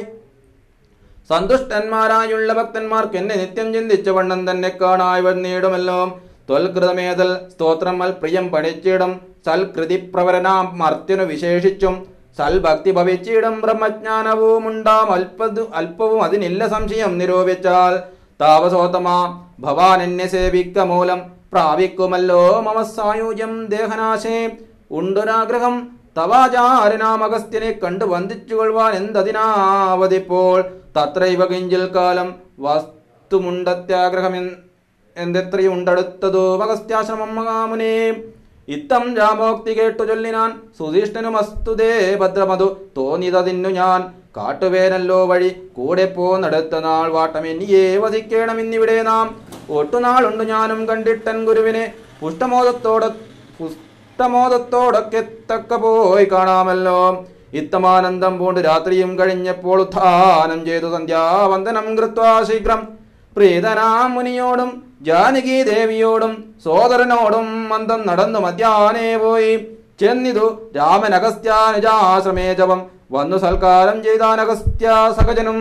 സന്തുഷ്ടന്മാരായുള്ള ഭക്തന്മാർക്ക് എന്നെ നിത്യം ചിന്തിച്ച വണ്ണം തന്നെ കാണായി വന്നിടുമല്ലോ ത്വൽകൃതമേതൽ സ്തോത്രം മൽ പ്രിയം പഠിച്ചിടും സൽകൃതി പ്രവരനാം മർത്യനു വിശേഷിച്ചും സൽഭക്തി ഭവിച്ചിടും ബ്രഹ്മജ്ഞാനവും ഉണ്ടാം അല്പതു അല്പവും അതിനില്ല സംശയം നിരൂപിച്ചാൽ താപസോത്തമാ ഭവാൻ എന്നെ സേവിക്ക മൂലം പ്രാപിക്കുമല്ലോ മമ സായുജ്യം ദേഹനാശേ ഉണ്ടൊരാഗ്രഹം തവാചാരനാമഗസ്ത്യനെ കണ്ടു വന്ദിച്ചുകൊള്ളുവാൻ എന്തതിനാവതിപ്പോൾ തത്രൈവ കിഞ്ചിൽ കാലം വസ്തുമുണ്ടത്യാഗ്രഹം എന്തെത്രയുണ്ടടുത്തതോ അഗസ്ത്യാശ്രമം മഹാമുനേ ഇത്തം ജാമോക്തി കേട്ടു ചൊല്ലിനാൻ സുധിഷ്ഠനുമസ്തുതേ ഭദ്രമതു തോന്നിയതിന്നു ഞാൻ കാട്ടുവേനല്ലോ വഴി കൂടെ പോന്നടുത്ത നാൾ വാട്ടമെന്നിയേ വധിക്കണമെന്നിവിടെ നാം ഒട്ടുനാളുണ്ട് ഞാനും കണ്ടിട്ടൻ ഗുരുവിനെ പുഷ്ടമോദത്തോടെ പുഷ്ടമോദത്തോടൊക്കെ തക്ക പോയി കാണാമല്ലോ ഇത്തമാനന്ദം പൂണ്ട് രാത്രിയും കഴിഞ്ഞപ്പോൾ ഉത്ഥാനം ചെയ്തു സന്ധ്യാവന്ദനം കൃത്വാ ശീഘ്രം പ്രീതനാം മുനിയോടും ജാനകി ദേവിയോടും സോദരനോടും മന്ദം നടന്നു മധ്യാനേ പോയി ചെന്നിതു രാമൻ അഗസ്ത്യാനുജാശ്രമേ ജപം വന്നു സൽക്കാരം ചെയ്താൻ അഗസ്ത്യ സഹജനും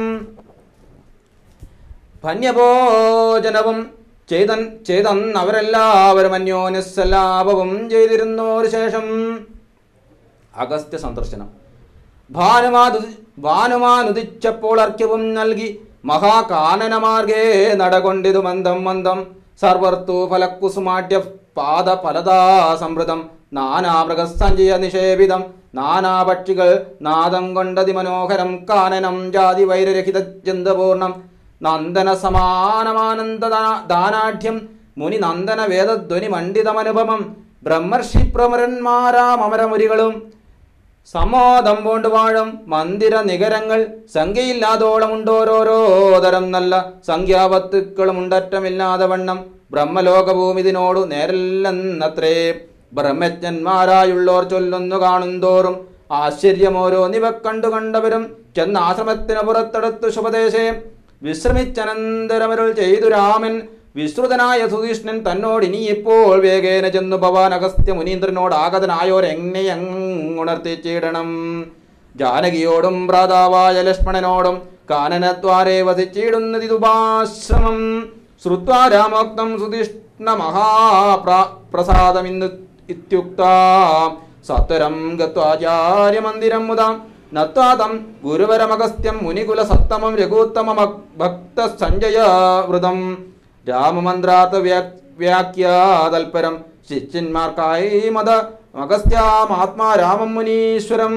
ഭന്യഭോജനവും ചെയ്തൻ ചെയ്തന്ന് അവരെല്ലാവരും അന്യോന്യസലാപവും ചെയ്തിരുന്നോരു ശേഷം അഗസ്ത്യ സന്ദർശനം ഭാനുമാതു ഭാനുമാനുദിച്ചപ്പോൾ അർഘ്യവും നൽകി മഹാകാനനമാർഗേ നടകൊണ്ടിതു മന്ദം മന്ദം സർവർത്തു ഫലക്കുസുമാട്യ പാദ ഫലദാ സംവൃതം നാനാമൃഗസഞ്ചയ നിഷേപിതം നാനാപക്ഷികൾ നാദം കൊണ്ടതി മനോഹരം കാനനം ജാതി വൈരരഹിത ചിന്തപൂർണം നന്ദന സമാനമാനന്ദ ദാനാഢ്യം മുനി നന്ദന വേദധ്വനി മണ്ഡിതമനുപമം ബ്രഹ്മർഷി പ്രമരന്മാരാമരമുരികളും സമ്മോദം കൊണ്ട് വാഴും മന്ദിര നികരങ്ങൾ സംഖ്യയില്ലാതോളമുണ്ടോരോരോ തരം നല്ല സംഖ്യാവത്തുക്കളും ഉണ്ടറ്റമില്ലാതെ വണ്ണം ബ്രഹ്മലോകഭൂമിതിനോടു നേരല്ലെന്നത്രേ ബ്രഹ്മജ്ഞന്മാരായുള്ളോർ ചൊല്ലുന്നു കാണുന്തോറും ആശ്ചര്യമോരോ നിവ കണ്ടു കണ്ടവരും ചെന്ന് ആശ്രമത്തിന് പുറത്തെടുത്തു ശുഭദേശേ വിശ്രമിച്ചനന്തരമരുൾ ചെയ്തു രാമൻ വിശ്രുതനായ സുധീഷ്ണൻ തന്നോട് ഇനിയിപ്പോൾ വേഗേന ചെന്നു ഭവാൻ അഗസ്ത്യ മുനീന്ദ്രനോട് ആഗതനായോരെങ്ങനെ അങ്ങുണർത്തിച്ചിടണം ജാനകിയോടും ഭ്രാതാവായ ലക്ഷ്മണനോടും കാനനദ്വാരെ വസിച്ചിടുന്നതിതുപാശ്രമം ശ്രുത്വാ രാമോക്തം സുധിഷ്ണ മഹാപ്രസാദമിന്നു ഇത്യുക്ത സത്വരം ഗത്വാചാര്യമന്ദിരം മുതാം നത്വാതം ഗുരുവരമഗസ്ത്യം മുനികുല സത്തമം രഘുത്തമ ഭക്ത സഞ്ജയ വൃതം രാമമന്ത്രാർത്ഥ വ്യാഖ്യാതൽപരം ശിഷ്യന്മാർക്കായി മത അഗസ്ത്യാമാത്മാ രാമം മുനീശ്വരം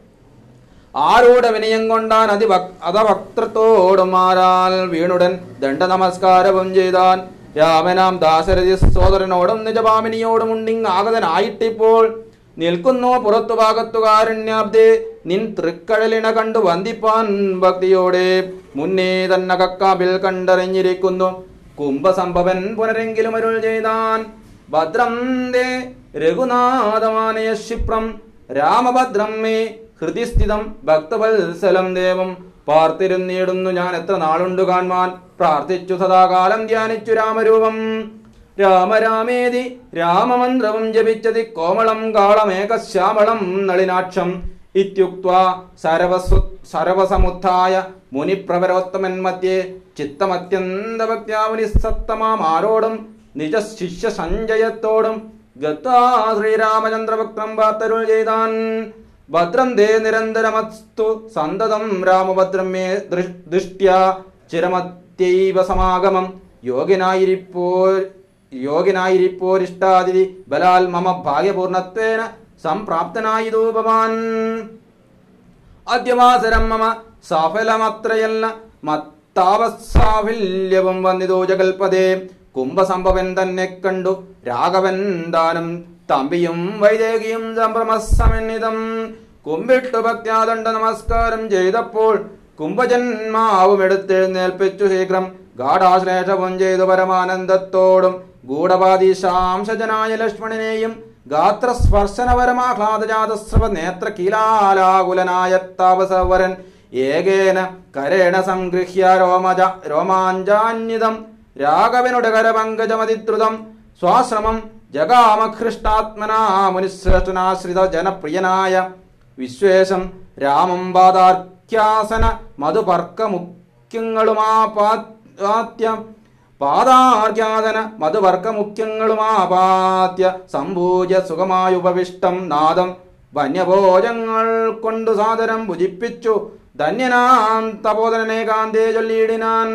ആരോട് വിനയം കൊണ്ടാൻ അതി അതവക്തത്തോടും മാറാൽ വീണുടൻ ദണ്ഡ നമസ്കാരവും ചെയ്താൻ രാമനാം ദാശരഥി സോദരനോടും നിജപാമിനിയോടും ഉണ്ടിങ് ആഗതനായിട്ടിപ്പോൾ നിൽക്കുന്നു പുറത്തു ഭാഗത്തുകാരണ്യാബ്ദേ നിൻ തൃക്കഴലിണ കണ്ടു വന്ദിപ്പാൻ ഭക്തിയോടെ മുന്നേ തന്നെ കക്കാബിൽ കണ്ടറിഞ്ഞിരിക്കുന്നു കുംഭസംഭവൻ പുനരെങ്കിലും അരുൾ ചെയ്താൻ ഭദ്രം ദേ രഘുനാഥമാനയ ക്ഷിപ്രം രാമഭദ്രം മേ ഹൃദിസ്ഥിതം ഭക്തവത്സലം ദേവം പാർത്തിരുന്നിടുന്നു ഞാൻ എത്ര നാളുണ്ടു കാൺമാൻ പ്രാർത്ഥിച്ചു സദാകാലം ധ്യാനിച്ചു രാമരൂപം രാമരാമേതി രാമമന്ത്രവും ജപിച്ചതി കോമളം കാളമേകശ്യാമളം നളിനാക്ഷം ഇത്യുക്വാ സരവസു സരവസമുത്ഥായ മുനിപ്രവരോത്തമൻ മധ്യേ ചിത്തമത്യന്തഭക്ത്യാമുനിസത്തമാം ആരോടും നിജ ശിഷ്യ സഞ്ജയത്തോടും ഗത്താ ശ്രീരാമചന്ദ്രഭക്തം വാർത്തരുൾ ചെയ്താൻ ഭദ്രം ദേ നിരന്തരമസ്തു സന്തതം രാമഭദ്രം മേ ദൃഷ്- ദൃഷ്ട്യാ ചിരമത്യൈവ സമാഗമം യോഗിനായിരിപ്പോ യോഗിനായിരിപ്പോരിഷ്ടാതിഥി ബലാൽ മമ ഭാഗ്യപൂർണത്വേന സംപ്രാപ്തനായിതോ ഭവാൻ അദ്യവാസരം മമ സഫലമത്രയല്ല മത്താപസാഫല്യവും വന്നിതോ ജഗൽപദേ കുംഭസംഭവൻ തന്നെ കണ്ടു രാഘവൻ ദാനം തമ്പിയും വൈദേകിയും സംഭ്രമസമന്വിതം കുമ്പിട്ടു ഭക്ത്യാദണ്ഡ നമസ്കാരം ചെയ്തപ്പോൾ കുംഭജന്മാവും എടുത്തെഴുന്നേൽപ്പിച്ചു ശീഘ്രം ഗാഠാശ്ലേഷവും ചെയ്തു പരമാനന്ദത്തോടും ഗൂഢപാദീശാംശജനായ ലക്ഷ്മണനെയും ഗാത്രസ്പർശനപരമാഹ്ലാദജാതസ്രവ നേത്ര കീലാലാകുലനായ താപസവരൻ ഏകേന കരേണ സംഗൃഹ്യ രോമജ രോമാഞ്ചാന്വിതം രാഘവനുടെ കരപങ്കജമതിദ്രുതം സ്വാശ്രമം ജഗാമഹൃഷ്ടാത്മനാ മുനിശ്രേഷ്ഠനാശ്രിത ജനപ്രിയനായ വിശ്വേശം രാമം പാദാർക്യാസന മധുപർക്കമുഖ്യങ്ങളുമാപാത്യ പാദാർഘ്യാദന മധുവർക്കമുഖ്യങ്ങളുമാപാത്യ സംഭൂജ്യ സുഖമായുപവിഷ്ടം നാദം വന്യഭോജങ്ങൾ കൊണ്ടു സാദരം ഭുജിപ്പിച്ചു ധന്യനാം തപോധനനെ കാന്തേ ചൊല്ലിയിടിനാൻ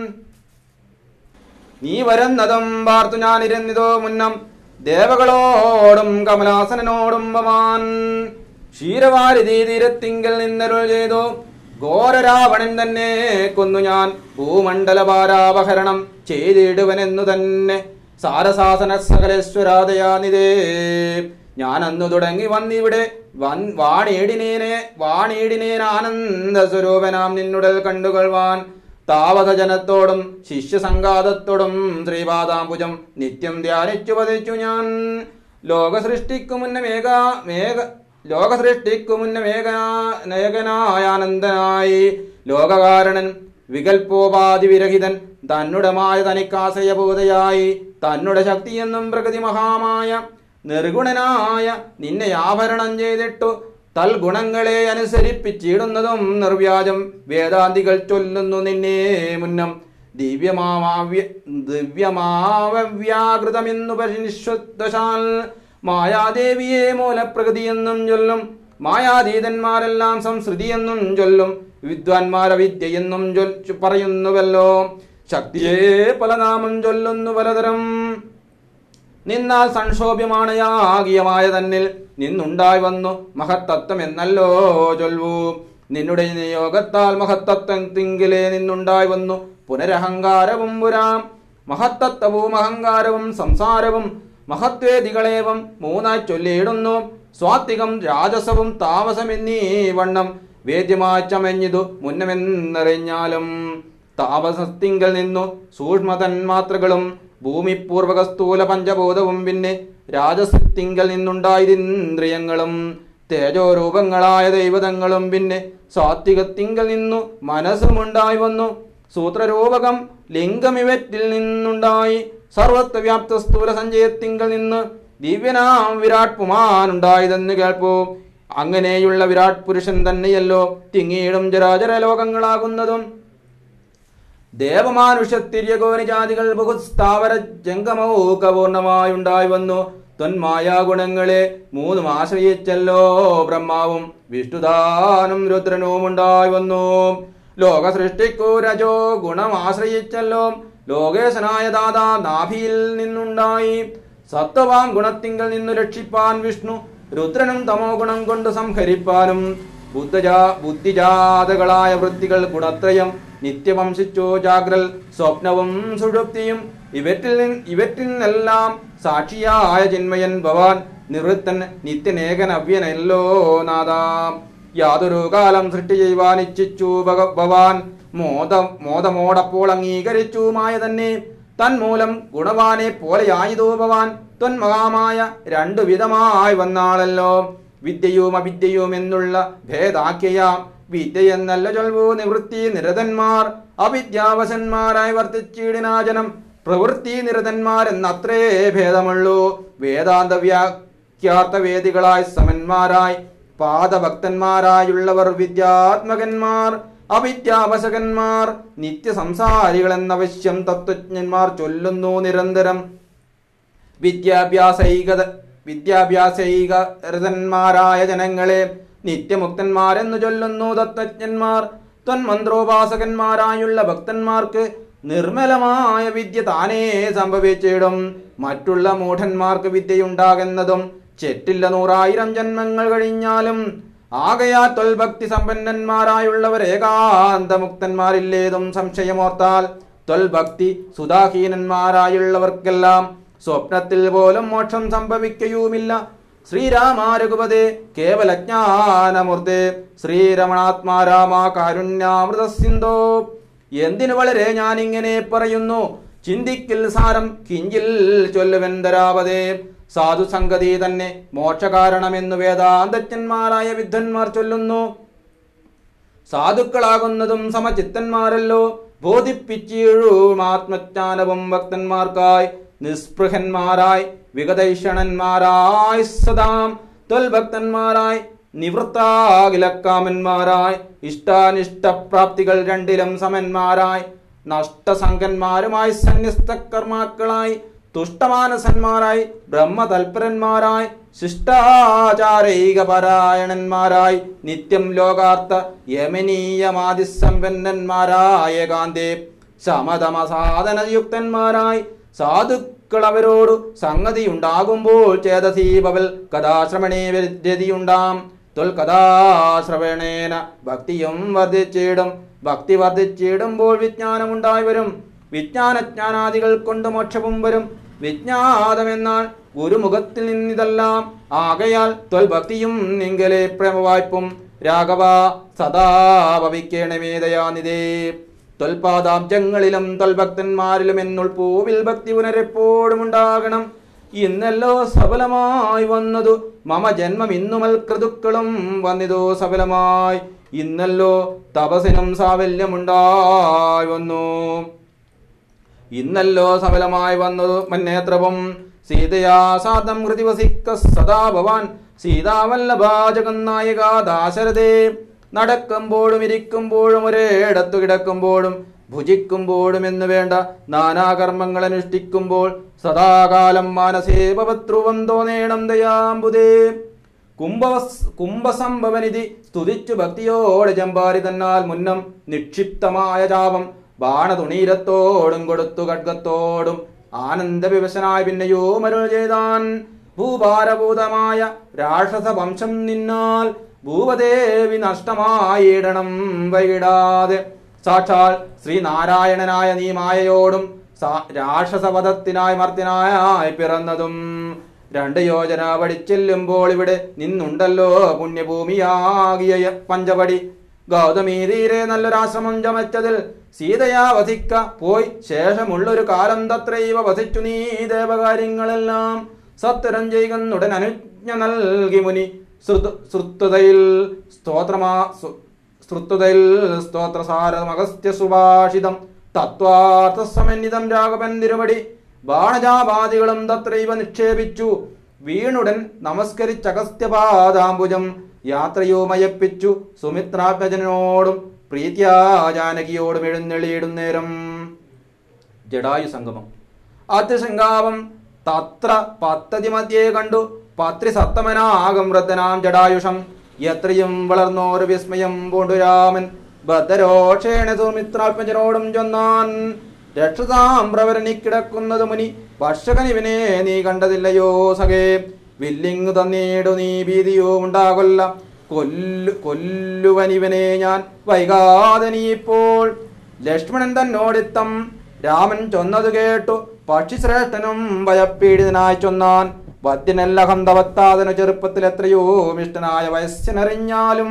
നീ വരുന്നതും പാർത്തു ഞാൻ ഇരുന്നിതോ മുന്നം ദേവകളോടും കമലാസനോടും ഭവാൻ ക്ഷീരവാരിധി തീരത്തിങ്കൽ നിന്നരുൾ ചെയ്തു ഘോരരാവണൻ തന്നെ കൊന്നു ഞാൻ ഭൂമണ്ഡല ഭാരാപഹരണം ചെയ്തിടുവനെന്നു തന്നെ സാരസാസന സകലേശ്വരാദയാനിതേ ഞാൻ അന്നു തുടങ്ങി വന്നിവിടെ വൻ വാണീടിനേനെ വാണീടിനേൻ ആനന്ദ സ്വരൂപനാം നിന്നുടൽ കണ്ടുകൊള്ളുവാൻ താവത ജനത്തോടും ശിഷ്യസംഘാതത്തോടും ശ്രീപാദാംബുജം നിത്യം ധ്യാനിച്ചു വധിച്ചു ഞാൻ ലോക സൃഷ്ടിക്കു മുന്ന മേഘ മേഘ ലോക സൃഷ്ടിക്കു മുന്ന മേഘ നേകനായാനന്ദനായി ലോകകാരണൻ വികൽപ്പോപാധി വിരഹിതൻ തന്നുടമായ തനിക്കാശയബോധയായി തന്നുടെ ശക്തിയെന്നും പ്രകൃതി മഹാമായ നിർഗുണനായ നിന്നെ ആഭരണം ചെയ്തിട്ടു തൽഗുണങ്ങളെ അനുസരിപ്പിച്ചിടുന്നതും നിർവ്യാജം വേദാന്തികൾ ചൊല്ലുന്നു നിന്നെ മുന്നം ദിവ്യമാവ്യ ദിവ്യമാവ്യാകൃതമെന്നു പരിനിശ്വദ്വശാൽ മായാദേവിയെ മൂലപ്രകൃതിയെന്നും ചൊല്ലും മായാതീതന്മാരെല്ലാം സംസൃതിയെന്നും ചൊല്ലും വിദ്വാൻമാര വിദ്യയെന്നും ചൊൽ പറയുന്നുവല്ലോ ശക്തിയെ പല നാമം ചൊല്ലുന്നു പലതരം നിന്നാൽ സംക്ഷോഭ്യമാണ് യാഗീയമായ തന്നിൽ നിന്നുണ്ടായി വന്നു മഹത്തത്വം എന്നല്ലോ ചൊൽവൂ നിന്നുടെ നിയോഗത്താൽ മഹത്തത്വം തിങ്കിലേ നിന്നുണ്ടായി വന്നു പുനരഹങ്കാരവും പുരാം മഹത്തത്വവും അഹങ്കാരവും സംസാരവും മഹത്വേദികളേവം മൂന്നായി ചൊല്ലിയിടുന്നു സ്വാത്വികം രാജസവും താമസമെന്നീ വണ്ണം വേദ്യമായി ചമഞ്ഞിതു മുന്നമെന്നറിഞ്ഞാലും താപസത്തിങ്കൽ നിന്നു സൂക്ഷ്മതന്മാത്രകളും ഭൂമിപൂർവക സ്ഥൂല പഞ്ചഭൂതവും പിന്നെ രാജസത്തിങ്കൽ നിന്നുണ്ടായതിന്ദ്രിയങ്ങളും തേജോരൂപങ്ങളായ ദൈവതങ്ങളും പിന്നെ സാത്വികത്തിങ്കൽ നിന്നു മനസ്സുമുണ്ടായി വന്നു സൂത്രരൂപകം ലിംഗമിവറ്റിൽ നിന്നുണ്ടായി സർവത്വ വ്യാപ്ത സ്ഥൂല സഞ്ചയത്തിങ്കൽ നിന്ന് ദിവ്യനാം വിരാട് പുമാനുണ്ടായതെന്ന് കേൾപ്പൂ അങ്ങനെയുള്ള വിരാട് പുരുഷൻ തന്നെയല്ലോ തിങ്ങിയിടും ജരാചര ലോകങ്ങളാകുന്നതും ദേവമാനുഷത്തിര്യകോനി ജാതികൾ ബഹുസ്ഥാവര ജംഗമൗകപൂർണമായുണ്ടായി വന്നു തൊന്മായാ ഗുണങ്ങളെ മൂന്നും ആശ്രയിച്ചല്ലോ ബ്രഹ്മാവും വിഷ്ണുദാനും രുദ്രനും ഉണ്ടായി വന്നു ലോക സൃഷ്ടിക്കു രജോ ഗുണം ആശ്രയിച്ചല്ലോ ലോകേശനായ ദാദാ നാഭിയിൽ നിന്നുണ്ടായി സത്വവാം ഗുണത്തിങ്കൽ നിന്നു രക്ഷിപ്പാൻ വിഷ്ണു രുദ്രനും തമോ ഗുണം കൊണ്ട് സംഹരിപ്പാനും ബുദ്ധജാ ബുദ്ധിജാതകളായ വൃത്തികൾ ഗുണത്രയം നിത്യവംശിച്ചു ജാഗ്രൽ സ്വപ്നവും സുഷുപ്തിയും ഇവറ്റിൽ നിൻ- ഇവറ്റിൽ നിന്നെല്ലാം സാക്ഷിയായ ചിന്മയൻ ഭവാൻ നിവൃത്തൻ നിത്യനേകനവ്യനല്ലോ നാദാം യാതൊരു കാലം സൃഷ്ടി ചെയ്യുവാൻ ഇച്ഛിച്ചു ഭഗ- ഭവാൻ മോദ മോദമോടപ്പോൾ അംഗീകരിച്ചു മായ തന്നെ തന്മൂലം ഗുണവാനെ പോലെയായതോ ഭവാൻ ത്വന്മഹാമായ രണ്ടു വിധമായി വന്നാളല്ലോ വിദ്യയും അവിദ്യയും എന്നുള്ള ഭേദാക്കിയാം വിദ്യ എന്നല്ല ചൊൽവു നിവൃത്തി നിരതന്മാർ അവിദ്യാവശന്മാരായി വർത്തിച്ചിടിനാജനം പ്രവൃത്തി നിരതന്മാരെന്നത്രേ ഭേദമുള്ളൂ വേദാന്ത വ്യാഖ്യാർത്ഥ വേദികളായി സമന്മാരായി പാദഭക്തന്മാരായുള്ളവർ വിദ്യാത്മകന്മാർ അവിദ്യാവശകന്മാർ നിത്യസംസാരികളെന്നവശ്യം തത്വജ്ഞന്മാർ ചൊല്ലുന്നു നിരന്തരം വിദ്യാഭ്യാസൈക വിദ്യാഭ്യാസൈകരതന്മാരായ ജനങ്ങളെ നിത്യമുക്തന്മാരെന്ന് ചൊല്ലുന്നു തത്വജ്ഞന്മാർ ത്വന്മന്ത്രോപാസകന്മാരായുള്ള ഭക്തന്മാർക്ക് നിർമ്മലമായ വിദ്യ താനേ സംഭവിച്ചിടും മറ്റുള്ള മൂഢന്മാർക്ക് വിദ്യയുണ്ടാകുന്നതും ചെറ്റില്ല നൂറായിരം ജന്മങ്ങൾ കഴിഞ്ഞാലും ആകയാ തൊൽഭക്തി സമ്പന്നന്മാരായുള്ളവർ ഏകാന്തമുക്തന്മാരില്ലേതും സംശയമോർത്താൽ തൊൽഭക്തി സുധാഹീനന്മാരായുള്ളവർക്കെല്ലാം സ്വപ്നത്തിൽ പോലും മോക്ഷം സംഭവിക്കയുമില്ല ശ്രീരാമ രഘുപതേ കേവലജ്ഞാനമൂർത്തേ ശ്രീരമണാത്മാ രാമ കാരുണ്യാമൃത സിന്ധോ എന്തിനു വളരെ ഞാൻ ഇങ്ങനെ പറയുന്നു ചിന്തിക്കിൽ സാരം കിഞ്ചിൽ ചൊല്ലുവെന്തരാവതേ സാധുസംഗതി തന്നെ മോക്ഷകാരണമെന്നു വേദാന്തജ്ഞന്മാരായ വിദ്വന്മാർ ചൊല്ലുന്നു സാധുക്കളാകുന്നതും സമചിത്തന്മാരല്ലോ ബോധിപ്പിച്ചിഴും ആത്മജ്ഞാനവും ഭക്തന്മാർക്കായി നിസ്പൃഹന്മാരായി വിഗതൈഷണന്മാരായി സദാം തൊൽഭക്തന്മാരായി നിവൃത്താകിലക്കാമന്മാരായി ഇഷ്ടാനിഷ്ടപ്രാപ്തികൾ രണ്ടിലും സമന്മാരായി നഷ്ടസംഗന്മാരുമായി സന്യസ്തകർമാക്കളായി തുഷ്ടമാനസന്മാരായി ബ്രഹ്മതൽപരന്മാരായി ശിഷ്ടാചാരൈകപരായണന്മാരായി നിത്യം ലോകാർത്ഥ യമനീയമാതിസമ്പന്നന്മാരായ കാന്തേ ശമതമസാധനയുക്തന്മാരായി സാധുക്കൾ അവരോടു സംഗതി ഉണ്ടാകുമ്പോൾ ചേതസീപവൽ കഥാശ്രവണേ രതിയുണ്ടാം തൊൽ കഥാശ്രവണേന ഭക്തിയും വർദ്ധിച്ചിടും ഭക്തി വർദ്ധിച്ചിടുമ്പോൾ വിജ്ഞാനമുണ്ടായി വരും വിജ്ഞാനജ്ഞാനാദികൾ കൊണ്ട് മോക്ഷവും വരും വിജ്ഞാതമെന്നാൽ ഗുരുമുഖത്തിൽ നിന്നിതെല്ലാം ആകയാൽ ത്വൽഭക്തിയും നിങ്കലെ പ്രേമവായ്പും രാഘവ സദാ ഭവിക്കേണമേതയാനിതേ ത്വൽപാദാബ്ജങ്ങളിലും ത്വൽഭക്തന്മാരിലും എന്നുൾ പൂവിൽ ഭക്തി പുനരെപ്പോഴും ഉണ്ടാകണം ഇന്നല്ലോ സഫലമായി വന്നതു മമ ജന്മം ഇന്നുമൽ ക്രതുക്കളും വന്നിതോ സഫലമായി ഇന്നല്ലോ തപസിനും സാഫല്യമുണ്ടായി വന്നു ഇന്നല്ലോ സഫലമായി വന്നതു മന്നേത്രവും സീതയാ സാധം ഹൃതിവസിക്ക സദാ ഭവാൻ സീതാവല്ലഭാജകനായിക ദാശരഥേ നടക്കുമ്പോഴും ഇരിക്കുമ്പോഴും ഒരേടത്തു കിടക്കുമ്പോഴും ഭുജിക്കുമ്പോഴും എന്ന് വേണ്ട നാനാകർമ്മങ്ങൾ അനുഷ്ഠിക്കുമ്പോൾ സദാകാലം മാനസേ ഭവത്രുവം തോന്നേണം ദയാംബുദേ കുംഭവസ് കുംഭസംഭവനിധി സ്തുതിച്ചു ഭക്തിയോടെ ചമ്പാരി തന്നാൽ മുന്നം നിക്ഷിപ്തമായ ജാപം ബാണതുണീരത്തോടും കൊടുത്തു ഖഡ്ഗത്തോടും ആനന്ദവിവശനായി പിന്നെയോ മരുൾ ചെയ്താൻ ഭൂഭാരഭൂതമായ രാക്ഷസ വംശം നിന്നാൽ ഭൂപദേവി നഷ്ടമായിടണം വൈകിടാതെ സാക്ഷാൽ ശ്രീനാരായണനായ നീ മായയോടും സാ- രാക്ഷസവധത്തിനായി മർത്തിനായി പിറന്നതും രണ്ട് യോജന പഠിച്ചെല്ലുമ്പോൾ ഇവിടെ നിന്നുണ്ടല്ലോ പുണ്യഭൂമിയാകിയ പഞ്ചപടി ഗൗതമി തീരെ നല്ലൊരാശ്രമം ചമച്ചതിൽ സീതയാ വധിക്ക പോയി ശേഷമുള്ളൊരു കാലം തത്രൈവ വധിച്ചു നീ ദേവകാര്യങ്ങളെല്ലാം സത്വരം ചെയ്യുന്നുടൻ അനുജ്ഞ നൽകി മുനി ശ്രുത ശ്രുതയിൽ സ്തോത്രമാ സു- ശ്രുതയിൽ സ്തോത്രസാരമഗസ്ത്യ സുഭാഷിതം തത്വാർത്ഥ സമന്വിതം രാഘവൻ തിരുവടി ബാണജാപാദികളും തത്രൈവ നിക്ഷേപിച്ചു വീണുടൻ നമസ്കരിച്ചഗസ്ത്യപാദാംബുജം യാത്രയോ മയപ്പിച്ചു സുമിത്രാത്മജനോടും പ്രീത്യാ ജാനകിയോടും എഴുന്നള്ളിയിടും നേരം ജഡായു സംഗമം അതിശങ്കാവം തത്ര പദ്ധതി മധ്യേ കണ്ടു പത്രി സത്തമനാകം വൃദ്ധനാം ജഡായുഷം എത്രയും വളർന്നോരു വിസ്മയം പൂണ്ടു രാമൻ ബദ്ധരോക്ഷേണ സുമിത്രാത്മജനോടും ചൊന്നാൻ രക്ഷതാം പ്രവരണി കിടക്കുന്നത് മുനി ഭക്ഷകനിവനെ നീ കണ്ടതില്ലയോ സഖേ വില്ലിങ്ങു തന്നീടു നീ ഭീതിയോ ഉണ്ടാകൊല്ല കൊല്ലു കൊല്ലുവനിവനെ ഞാൻ വൈകാതെ നീ ഇപ്പോൾ ലക്ഷ്മണൻ തന്നോടിത്തം രാമൻ ചൊന്നത് കേട്ടു പക്ഷിശ്രേഷ്ഠനും ഭയപീഡിതനായി ചൊന്നാൻ വദ്യനല്ല ഹന്തവത്താതനു ചെറുപ്പത്തിൽ എത്രയോ ഇഷ്ടനായ വയസ്സിനറിഞ്ഞാലും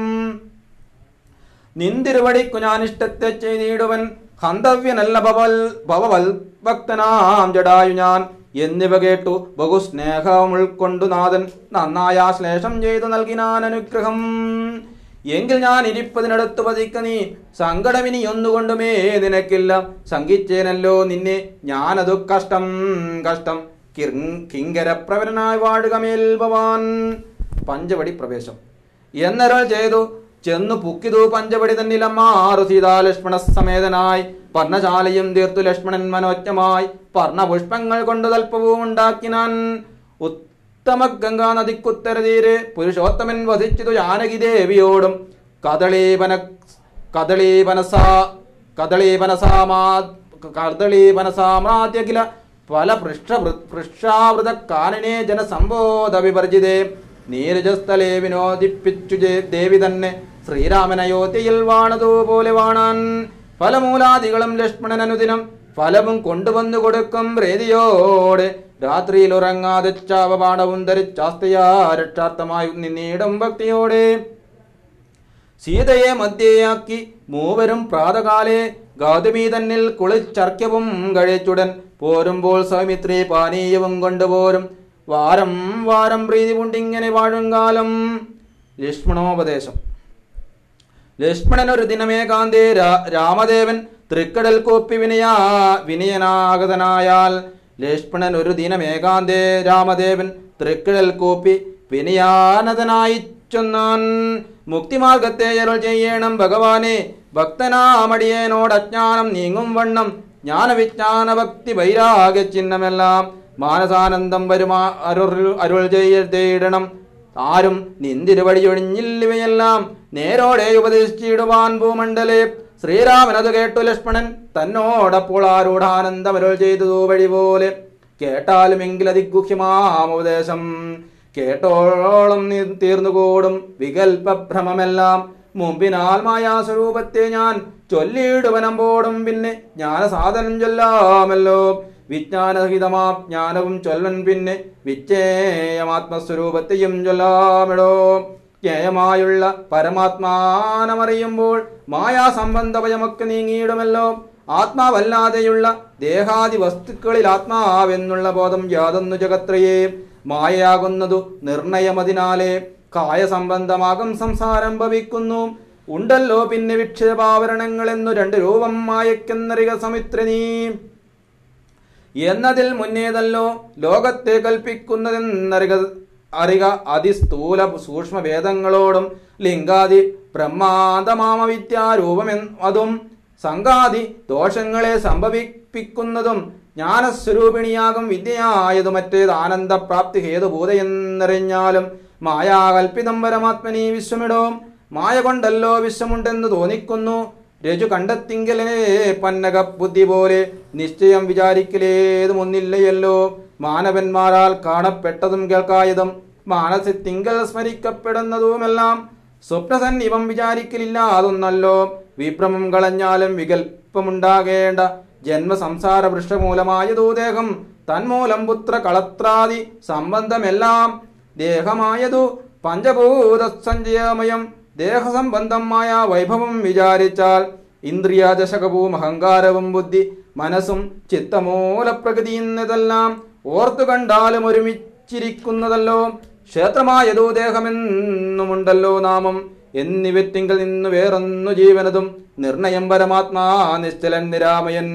നിന്തിരുവടിക്കു ഞാൻ ഇഷ്ടത്തെ ചെയ്തിടുവൻ ഹന്തവ്യനല്ല ഭവൽ ഭവവൽ ഭക്തനാം ജഡായു ഞാൻ എന്നിവ കേട്ടു ബഹുസ്നേഹം ഉൾക്കൊണ്ടു നാഥൻ നന്നായ ശ്ലേഷം ചെയ്തു നൽകിനാൻ അനുഗ്രഹം എങ്കിൽ ഞാൻ ഇരിപ്പതിനടുത്ത് പതിക്ക നീ സങ്കടമിനി ഒന്നുകൊണ്ടുമേ നിനക്കില്ല ശങ്കിച്ചേനല്ലോ നിന്നെ ഞാനതു കഷ്ടം കഷ്ടം കിർ- കിങ്കരപ്രവരനായി വാഴുക മേൽ ഭവാൻ പഞ്ചവടി പ്രവേശം എന്നരൾ ചെയ്തു ചെന്നു പുക്കിതു പഞ്ചവടി തന്നിലമ്മാറു സീതാലക്ഷ്മണ സമേതനായി പർണശാലയും തീർത്തു ലക്ഷ്മണൻ മനോജ്ഞമായി പർണപുഷ്പങ്ങൾ കൊണ്ട് തൽപ്പവും ഉണ്ടാക്കിനാൻ ഉത്തമ ഗംഗാ നദിക്കുത്തരതീരെ പുരുഷോത്തമൻ വധിച്ചതു ജാനകി ദേവിയോടും കദളീപന കദളീപനസാ കദളീപനസാമാ കദളീപനസാമ്രാദ്യഖില പല പൃഷ്ഠ പൃക്ഷാവൃത കാനനെ ജനസംബോധ വിവർജിതേ നീരജസ്ഥലേ വിനോദിപ്പിച്ചു ജെ- ദേവി തന്നെ ശ്രീരാമൻ അയോധ്യയിൽ വാണതുപോലെ വാണാൻ ഫലമൂലാദികളും ലക്ഷ്മണൻ അനുദിനം ഫലവും കൊണ്ടുവന്നു കൊടുക്കും പ്രീതിയോടെ രാത്രിയിൽ ഉറങ്ങാതെ ചാവപാഠവും ധരിച്ചാസ്തയാ രക്ഷാർത്ഥമായി നിന്നീടും ഭക്തിയോടെ സീതയെ മധ്യയാക്കി മൂവരും പ്രാതകാലെ ഗൗതമി തന്നിൽ കുളിച്ചർക്യവും കഴിച്ചുടൻ പോരുമ്പോൾ സൗമിത്രി പാനീയവും കൊണ്ടുപോരും വാരം വാരം പ്രീതി കൊണ്ടിങ്ങനെ വാഴും കാലം ലക്ഷ്മണോപദേശം ലക്ഷ്മണൻ ഒരു ദിനമേകാന്തേ രാ- രാമദേവൻ തൃക്കടൽ കോപ്പി വിനയാ വിനയനാഗതനായാൽ ലക്ഷ്മണൻ ഒരു ദിനമേകാന്തേ രാമദേവൻ തൃക്കടൽ കോപ്പി വിനയാനതനായി ചൊന്നാൻ മുക്തിമാർഗത്തെ അരുൾ ചെയ്യണം ഭഗവാനെ ഭക്തനാമടിയേനോട് അജ്ഞാനം നീങ്ങും വണ്ണം ജ്ഞാനവിജ്ഞാന ഭക്തി വൈരാഗ്യ ചിഹ്നമെല്ലാം മാനസാനന്ദം വരുമാ അരുൾ അരുൾ ചെയ്യണം ആരും നിന്തിരുവടിയൊഴിഞ്ഞില്ലിവയെല്ലാം നേരോടെ ഉപദേശിച്ചിടുവാൻ ഭൂമണ്ഡലേ ശ്രീരാമനത് കേട്ടു ലക്ഷ്മണൻ തന്നോടപ്പോൾ ആരൂഢാനന്ദമരുൾ ചെയ്തു വഴി പോലെ കേട്ടാലുമെങ്കിൽ അതിഗുഹ്യമാം ഉപദേശം കേട്ടോളം നീ- തീർന്നുകൂടും വികൽപ്പഭ്രമമെല്ലാം മുമ്പിനാൽ മായാസ്വരൂപത്തെ ഞാൻ ചൊല്ലിയിടുവനമ്പോടും പിന്നെ ജ്ഞാനസാധനം ചൊല്ലാമല്ലോ വിജ്ഞാനഹിതമാ ജ്ഞാനവും ചൊല്ലൻ പിന്നെ വിച്ചേയമാത്മസ്വരൂപത്തെയും ചൊല്ലാമിടോ ജ്ഞേയമായുള്ള പരമാത്മാനമറിയുമ്പോൾ മായാസംബന്ധഭയമൊക്കെ നീങ്ങിയിടുമല്ലോ ആത്മാവല്ലാതെയുള്ള ദേഹാദി വസ്തുക്കളിൽ ആത്മാവെന്നുള്ള ബോധം യാതൊന്നു ജഗത്രയേ മായയാകുന്നതു നിർണയമതിനാലേ കായസംബന്ധമാകും സംസാരം ഭവിക്കുന്നു ഉണ്ടല്ലോ പിന്നെ വിക്ഷേപാവരണങ്ങൾ എന്നു രണ്ട് രൂപം മായക്കെന്നറിക സമിത്ര നീ എന്നതിൽ മുന്നേതല്ലോ ലോകത്തെ കൽപ്പിക്കുന്നതെന്നറിക അറിക അതിസ്ഥൂല സൂക്ഷ്മ ഭേദങ്ങളോടും ലിംഗാദി ബ്രഹ്മാന്തമാമ വിദ്യാരൂപം അതും സംഘാതി ദോഷങ്ങളെ സംഭവിപ്പിക്കുന്നതും ജ്ഞാനസ്വരൂപിണിയാകും വിദ്യയായതു മറ്റേത് ആനന്ദപ്രാപ്തി ഹേതുഭൂതയെന്നറിഞ്ഞാലും മായാകൽപ്പിതം പരമാത്മനി വിശ്വമിടോ മായ കൊണ്ടല്ലോ വിശ്വമുണ്ടെന്ന് തോന്നിക്കുന്നു രജു കണ്ടെത്തിങ്കലേ പന്നക ബുദ്ധി പോലെ നിശ്ചയം വിചാരിക്കലേതും ഒന്നില്ലയല്ലോ മാനവന്മാരാൽ കാണപ്പെട്ടതും കേൾക്കായതും മാനസത്തിങ്കൽ സ്മരിക്കപ്പെടുന്നതുമെല്ലാം സ്വപ്നസന്നിപം വിചാരിക്കലില്ല അതൊന്നല്ലോ വിഭ്രമം കളഞ്ഞാലും വികല്പമുണ്ടാകേണ്ട ജന്മസംസാര വൃക്ഷമൂലമായതോ ദേഹം തന്മൂലം പുത്ര കളത്രാദി സംബന്ധമെല്ലാം ദേഹമായതു പഞ്ചഭൂത സഞ്ചയമയം ദേഹസംബന്ധമായ വൈഭവം വിചാരിച്ചാൽ ഇന്ദ്രിയ ദശകവും അഹങ്കാരവും ബുദ്ധി മനസ്സും ചിത്തമൂല പ്രകൃതി എന്നതെല്ലാം ഓർത്തു കണ്ടാലും ഒരുമിച്ചിരിക്കുന്നതല്ലോ ക്ഷേത്രമായതോ ദേഹമെന്നുമുണ്ടല്ലോ നാമം എന്നിവറ്റിങ്കിൽ നിന്ന് വേറൊന്നു ജീവനതും നിർണയം പരമാത്മാ നിശ്ചലൻ നിരാമയൻ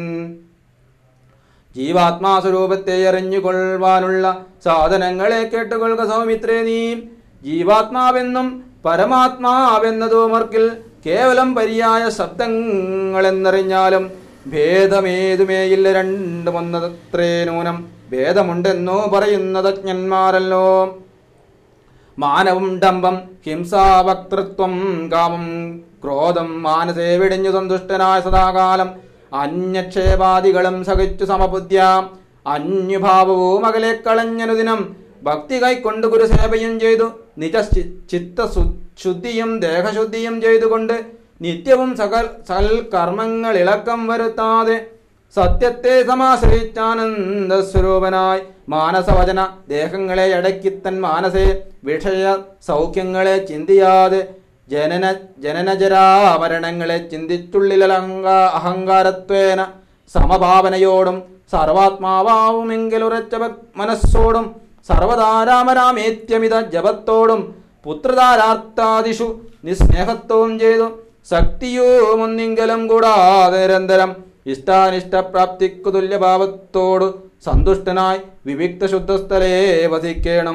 ജീവാത്മാ സ്വരൂപത്തെ അറിഞ്ഞുകൊള്ളുവാനുള്ള സാധനങ്ങളെ കേട്ടുകൊള്ളുക സൗമിത്രേ നീ ജീവാത്മാവെന്നും പരമാത്മാവെന്നതുമർക്കിൽ കേവലം പര്യായ ശബ്ദങ്ങളെന്നറിഞ്ഞാലും ഭേദമേതുമേയില്ല രണ്ടും ഒന്നത്രേ നൂനം ഭേദമുണ്ടെന്നോ പറയുന്നത് അജ്ഞന്മാരല്ലോ മാനവും ഡംബം ഹിംസാവക്തൃത്വം കാമം ക്രോധം മാനസേ വെടിഞ്ഞു സന്തുഷ്ടനായ സദാകാലം അന്യക്ഷേപാദികളും സഹിച്ചു സമബുദ്ധ്യ അന്യഭാവവും അകലെ കളഞ്ഞനുദിനം ഭക്തി കൈക്കൊണ്ട് ഗുരുസേവയും ചെയ്തു നിജ ചിത്ത ശുദ്ധിയും ദേഹശുദ്ധിയും ചെയ്തുകൊണ്ട് നിത്യവും സകൽ സകൽ കർമ്മങ്ങൾ ഇളക്കം വരുത്താതെ സത്യത്തെ സമാശ്രയിച്ചാനന്ദ സ്വരൂപനായി മാനസവചന ദേഹങ്ങളെ അടക്കിത്തൻ മാനസേ വിഷയ സൗഖ്യങ്ങളെ ചിന്തിയാതെ ജനന ജനനജരാമരണങ്ങളെ ചിന്തിച്ചുള്ളിൽ അഹങ്കാ അഹങ്കാരത്വേന സമഭാവനയോടും സർവാത്മാവാവുമെങ്കിലുറച്ച ഭക്- മനസ്സോടും സർവതാരാമരാമേത്യമിത ജപത്തോടും പുത്രധാരാർത്ഥാദിഷു നിസ്നേഹത്വവും ചെയ്തു ശക്തിയുമൊന്നിങ്കലും കൂടാതെ നിരന്തരം ഇഷ്ടാനിഷ്ടപ്രാപ്തിക്കു തുല്യഭാവത്തോടു സന്തുഷ്ടനായി വിവിക്ത ശുദ്ധസ്ഥലേ വസിക്കണം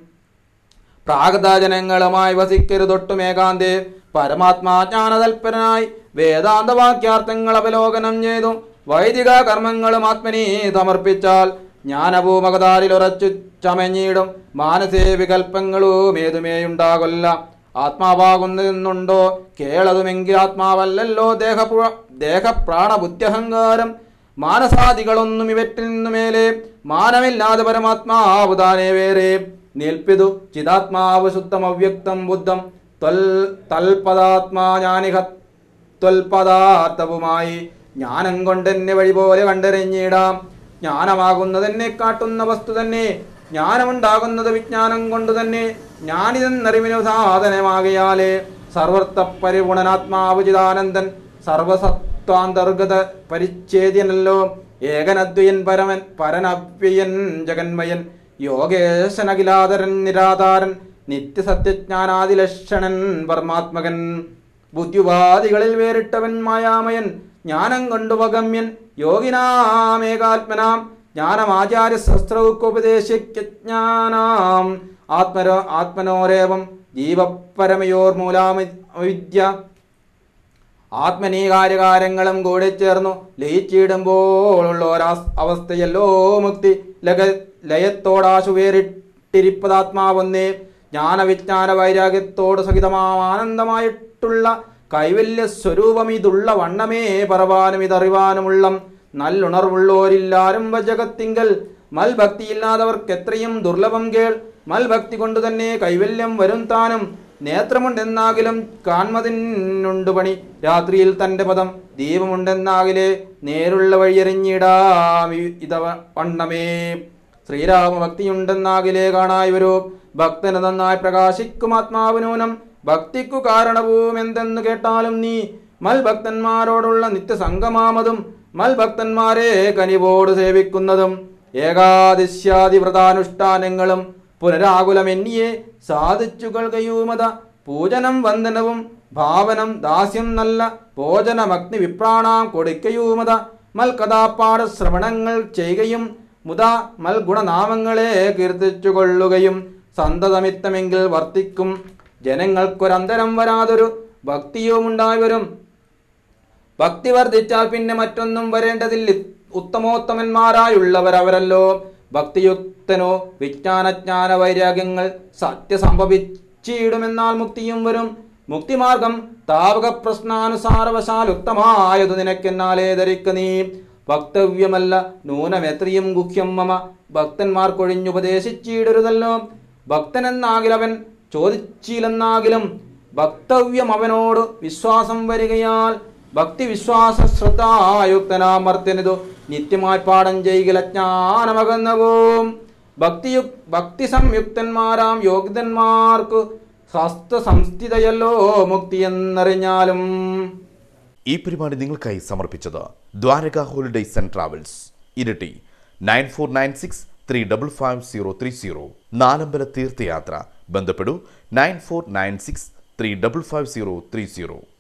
പ്രാകൃതജനങ്ങളുമായി വസിക്കരുതൊട്ടും ഏകാന്തേ പരമാത്മാജ്ഞാനതൽപരനായി വേദാന്ത വാക്യാർത്ഥങ്ങൾ അവലോകനം ചെയ്തു വൈദിക കർമ്മങ്ങളും ആത്മനി സമർപ്പിച്ചാൽ ജ്ഞാനഭൂമകതാരിൽ ഉറച്ചു ചമഞ്ഞിടും മാനസേ വികൽപ്പങ്ങളും ഏതുമേയുണ്ടാകൊല്ല ആത്മാവാകുന്നതെന്നുണ്ടോ കേളതുമെങ്കിൽ ആത്മാവല്ലല്ലോ ദേഹപുഴ ദേഹപ്രാണബുദ്ധ്യഹങ്കാരം മാനസാദികളൊന്നും ഇവറ്റിൽ നിന്നു മേലെ മാനമില്ലാതെ പരമാത്മാവ് താനേ വേറെ നിൽപ്പിതു ചിതാത്മാവ് ശുദ്ധം അവ്യക്തം ബുദ്ധം ത്വൽ തൽപദാത്മാ ജ്ഞാനിക ത്വൽപദാർത്ഥവുമായി ജ്ഞാനം കൊണ്ടെന്നെ വഴി പോലെ കണ്ടെറിഞ്ഞിടാം ജ്ഞാനമാകുന്നതെന്നെ കാട്ടുന്ന വസ്തു തന്നെ ജ്ഞാനമുണ്ടാകുന്നത് വിജ്ഞാനം കൊണ്ട് തന്നെ ജ്ഞാനിതെന്നറിവിനു സാധനമാകിയാലേ സർവർത്ത പരിപുണനാത്മാവ് ചിദാനന്ദൻ സർവസത്വാന്തർഗത പരിച്ഛേദ്യനല്ലോ ഏകനദ്വയൻ പരമൻ പരനവ്യയൻ ജഗന്മയൻ യോഗേശനഖിലാതരൻ നിരാധാരൻ നിത്യസത്യജ്ഞാനാദിലക്ഷണൻ പരമാത്മകൻ ബുദ്ധിവാദികളിൽ വേറിട്ടവൻ മായാമയൻ ജ്ഞാനം കൊണ്ടു വഗമ്യൻ യോഗിനാമേകാത്മനാം ജ്ഞാനമാചാര്യ ശസ്ത്രൗക്കുപദേശജ്ഞാനാം ആത്മരോ ആത്മനോരേവം ജീവപരമയോർ മൂലാമിദ്യ ആത്മനീ കാര്യകാര്യങ്ങളും കൂടി ചേർന്നു ലയിച്ചിടുമ്പോഴുള്ള ഒരാ അവസ്ഥയല്ലോ മുക്തി ലക ലയത്തോടാശു വേറിട്ടിരിപ്പതാത്മാവൊന്നേ ജ്ഞാനവിജ്ഞാന വൈരാഗ്യത്തോട് സഹിതമാം ആനന്ദമായിട്ടുള്ള കൈവല്യ സ്വരൂപം ഇതുള്ള വണ്ണമേ പറവാനും ഇതറിവാനുമുള്ളം നല്ലുണർവുള്ളോരില്ലാരും വജകത്തിങ്കൽ മൽഭക്തിയില്ലാത്തവർക്ക് എത്രയും ദുർലഭം കേൾ മൽഭക്തി കൊണ്ടു തന്നെ കൈവല്യം വരും താനും നേത്രമുണ്ടെന്നാകിലും കാൺമതിനുണ്ടു പണി രാത്രിയിൽ തന്റെ പദം ദീപമുണ്ടെന്നാകിലേ നേരുള്ള വഴിയെറിഞ്ഞിടാം ഇ- ഇത വണ്ണമേ ശ്രീരാമഭക്തിയുണ്ടെന്നാകിലേ കാണായി വരൂ ഭക്തന് നന്നായി പ്രകാശിക്കും ആത്മാവിനൂനം ഭക്തിക്കു കാരണവും എന്തെന്ന് കേട്ടാലും നീ മൽഭക്തന്മാരോടുള്ള നിത്യസംഗമാമതും മൽഭക്തന്മാരെ കനിവോട് സേവിക്കുന്നതും ഏകാദിശ്യാദി വ്രതാനുഷ്ഠാനങ്ങളും പുനരാകുലമെന്നിയെ സാധിച്ചുകൾ കയ്യൂമത പൂജനം വന്ദനവും ഭാവനം ദാസ്യം നല്ല ഭോജനമഗ്നി വിപ്രാണാം കൊടുക്കയൂമത മൽകഥാപാഠ ശ്രവണങ്ങൾ ചെയ്യുകയും മുതാ മൽഗുണനാമങ്ങളെ കീർത്തിച്ചുകൊള്ളുകയും സന്തതമിത്തമെങ്കിൽ വർത്തിക്കും ജനങ്ങൾക്കൊരന്തരം വരാതൊരു ഭക്തിയും ഉണ്ടായി വരും ഭക്തി വർദ്ധിച്ചാൽ പിന്നെ മറ്റൊന്നും വരേണ്ടതില്ല ഉത്തമോത്തമന്മാരായുള്ളവർ അവരല്ലോ ഭക്തിയുക്തനോ വിജ്ഞാനജ്ഞാന വൈരാഗ്യങ്ങൾ സത്യസംഭവിച്ചിടുമെന്നാൽ മുക്തിയും വരും മുക്തിമാർഗം താപക പ്രശ്നാനുസാരവശാൽ ഉക്തമായതു നിനക്കെന്നാലേ ധരിക്ക നീ വക്തവ്യമല്ല നൂനമെത്രയും ഗുഹ്യം മമ ഭക്തന്മാർക്കൊഴിഞ്ഞുപദേശിച്ചിടരുതല്ലോ ഭക്തനെന്നാകിലവൻ ചോദിച്ചില്ലെന്നാകിലും ഭക്തവ്യം അവനോട് വിശ്വാസം വരികയാൽ ഭക്തി വിശ്വാസ ശ്രദ്ധായുക്തനാമർത്യനിതു നിത്യമായി പാഠം ചെയ്യല ജ്ഞാനമകന്നവും ഭക്തിയു ഭക്തി സംയുക്തന്മാരാം യോഗ്യന്മാർക്ക് ഹസ്ത സംസ്ഥിതയല്ലോ മുക്തി എന്നറിഞ്ഞാലും ഈ പരിപാടി നിങ്ങൾക്കായി സമർപ്പിച്ചത് ദ്വാരക ഹോളിഡേയ്സ് ആൻഡ് ട്രാവൽസ് ഇരട്ടി nine four nine six three double five zero three zero നാലമ്പല തീർത്ഥയാത്ര ബന്ധപ്പെടൂ nine four nine six three double five zero three zero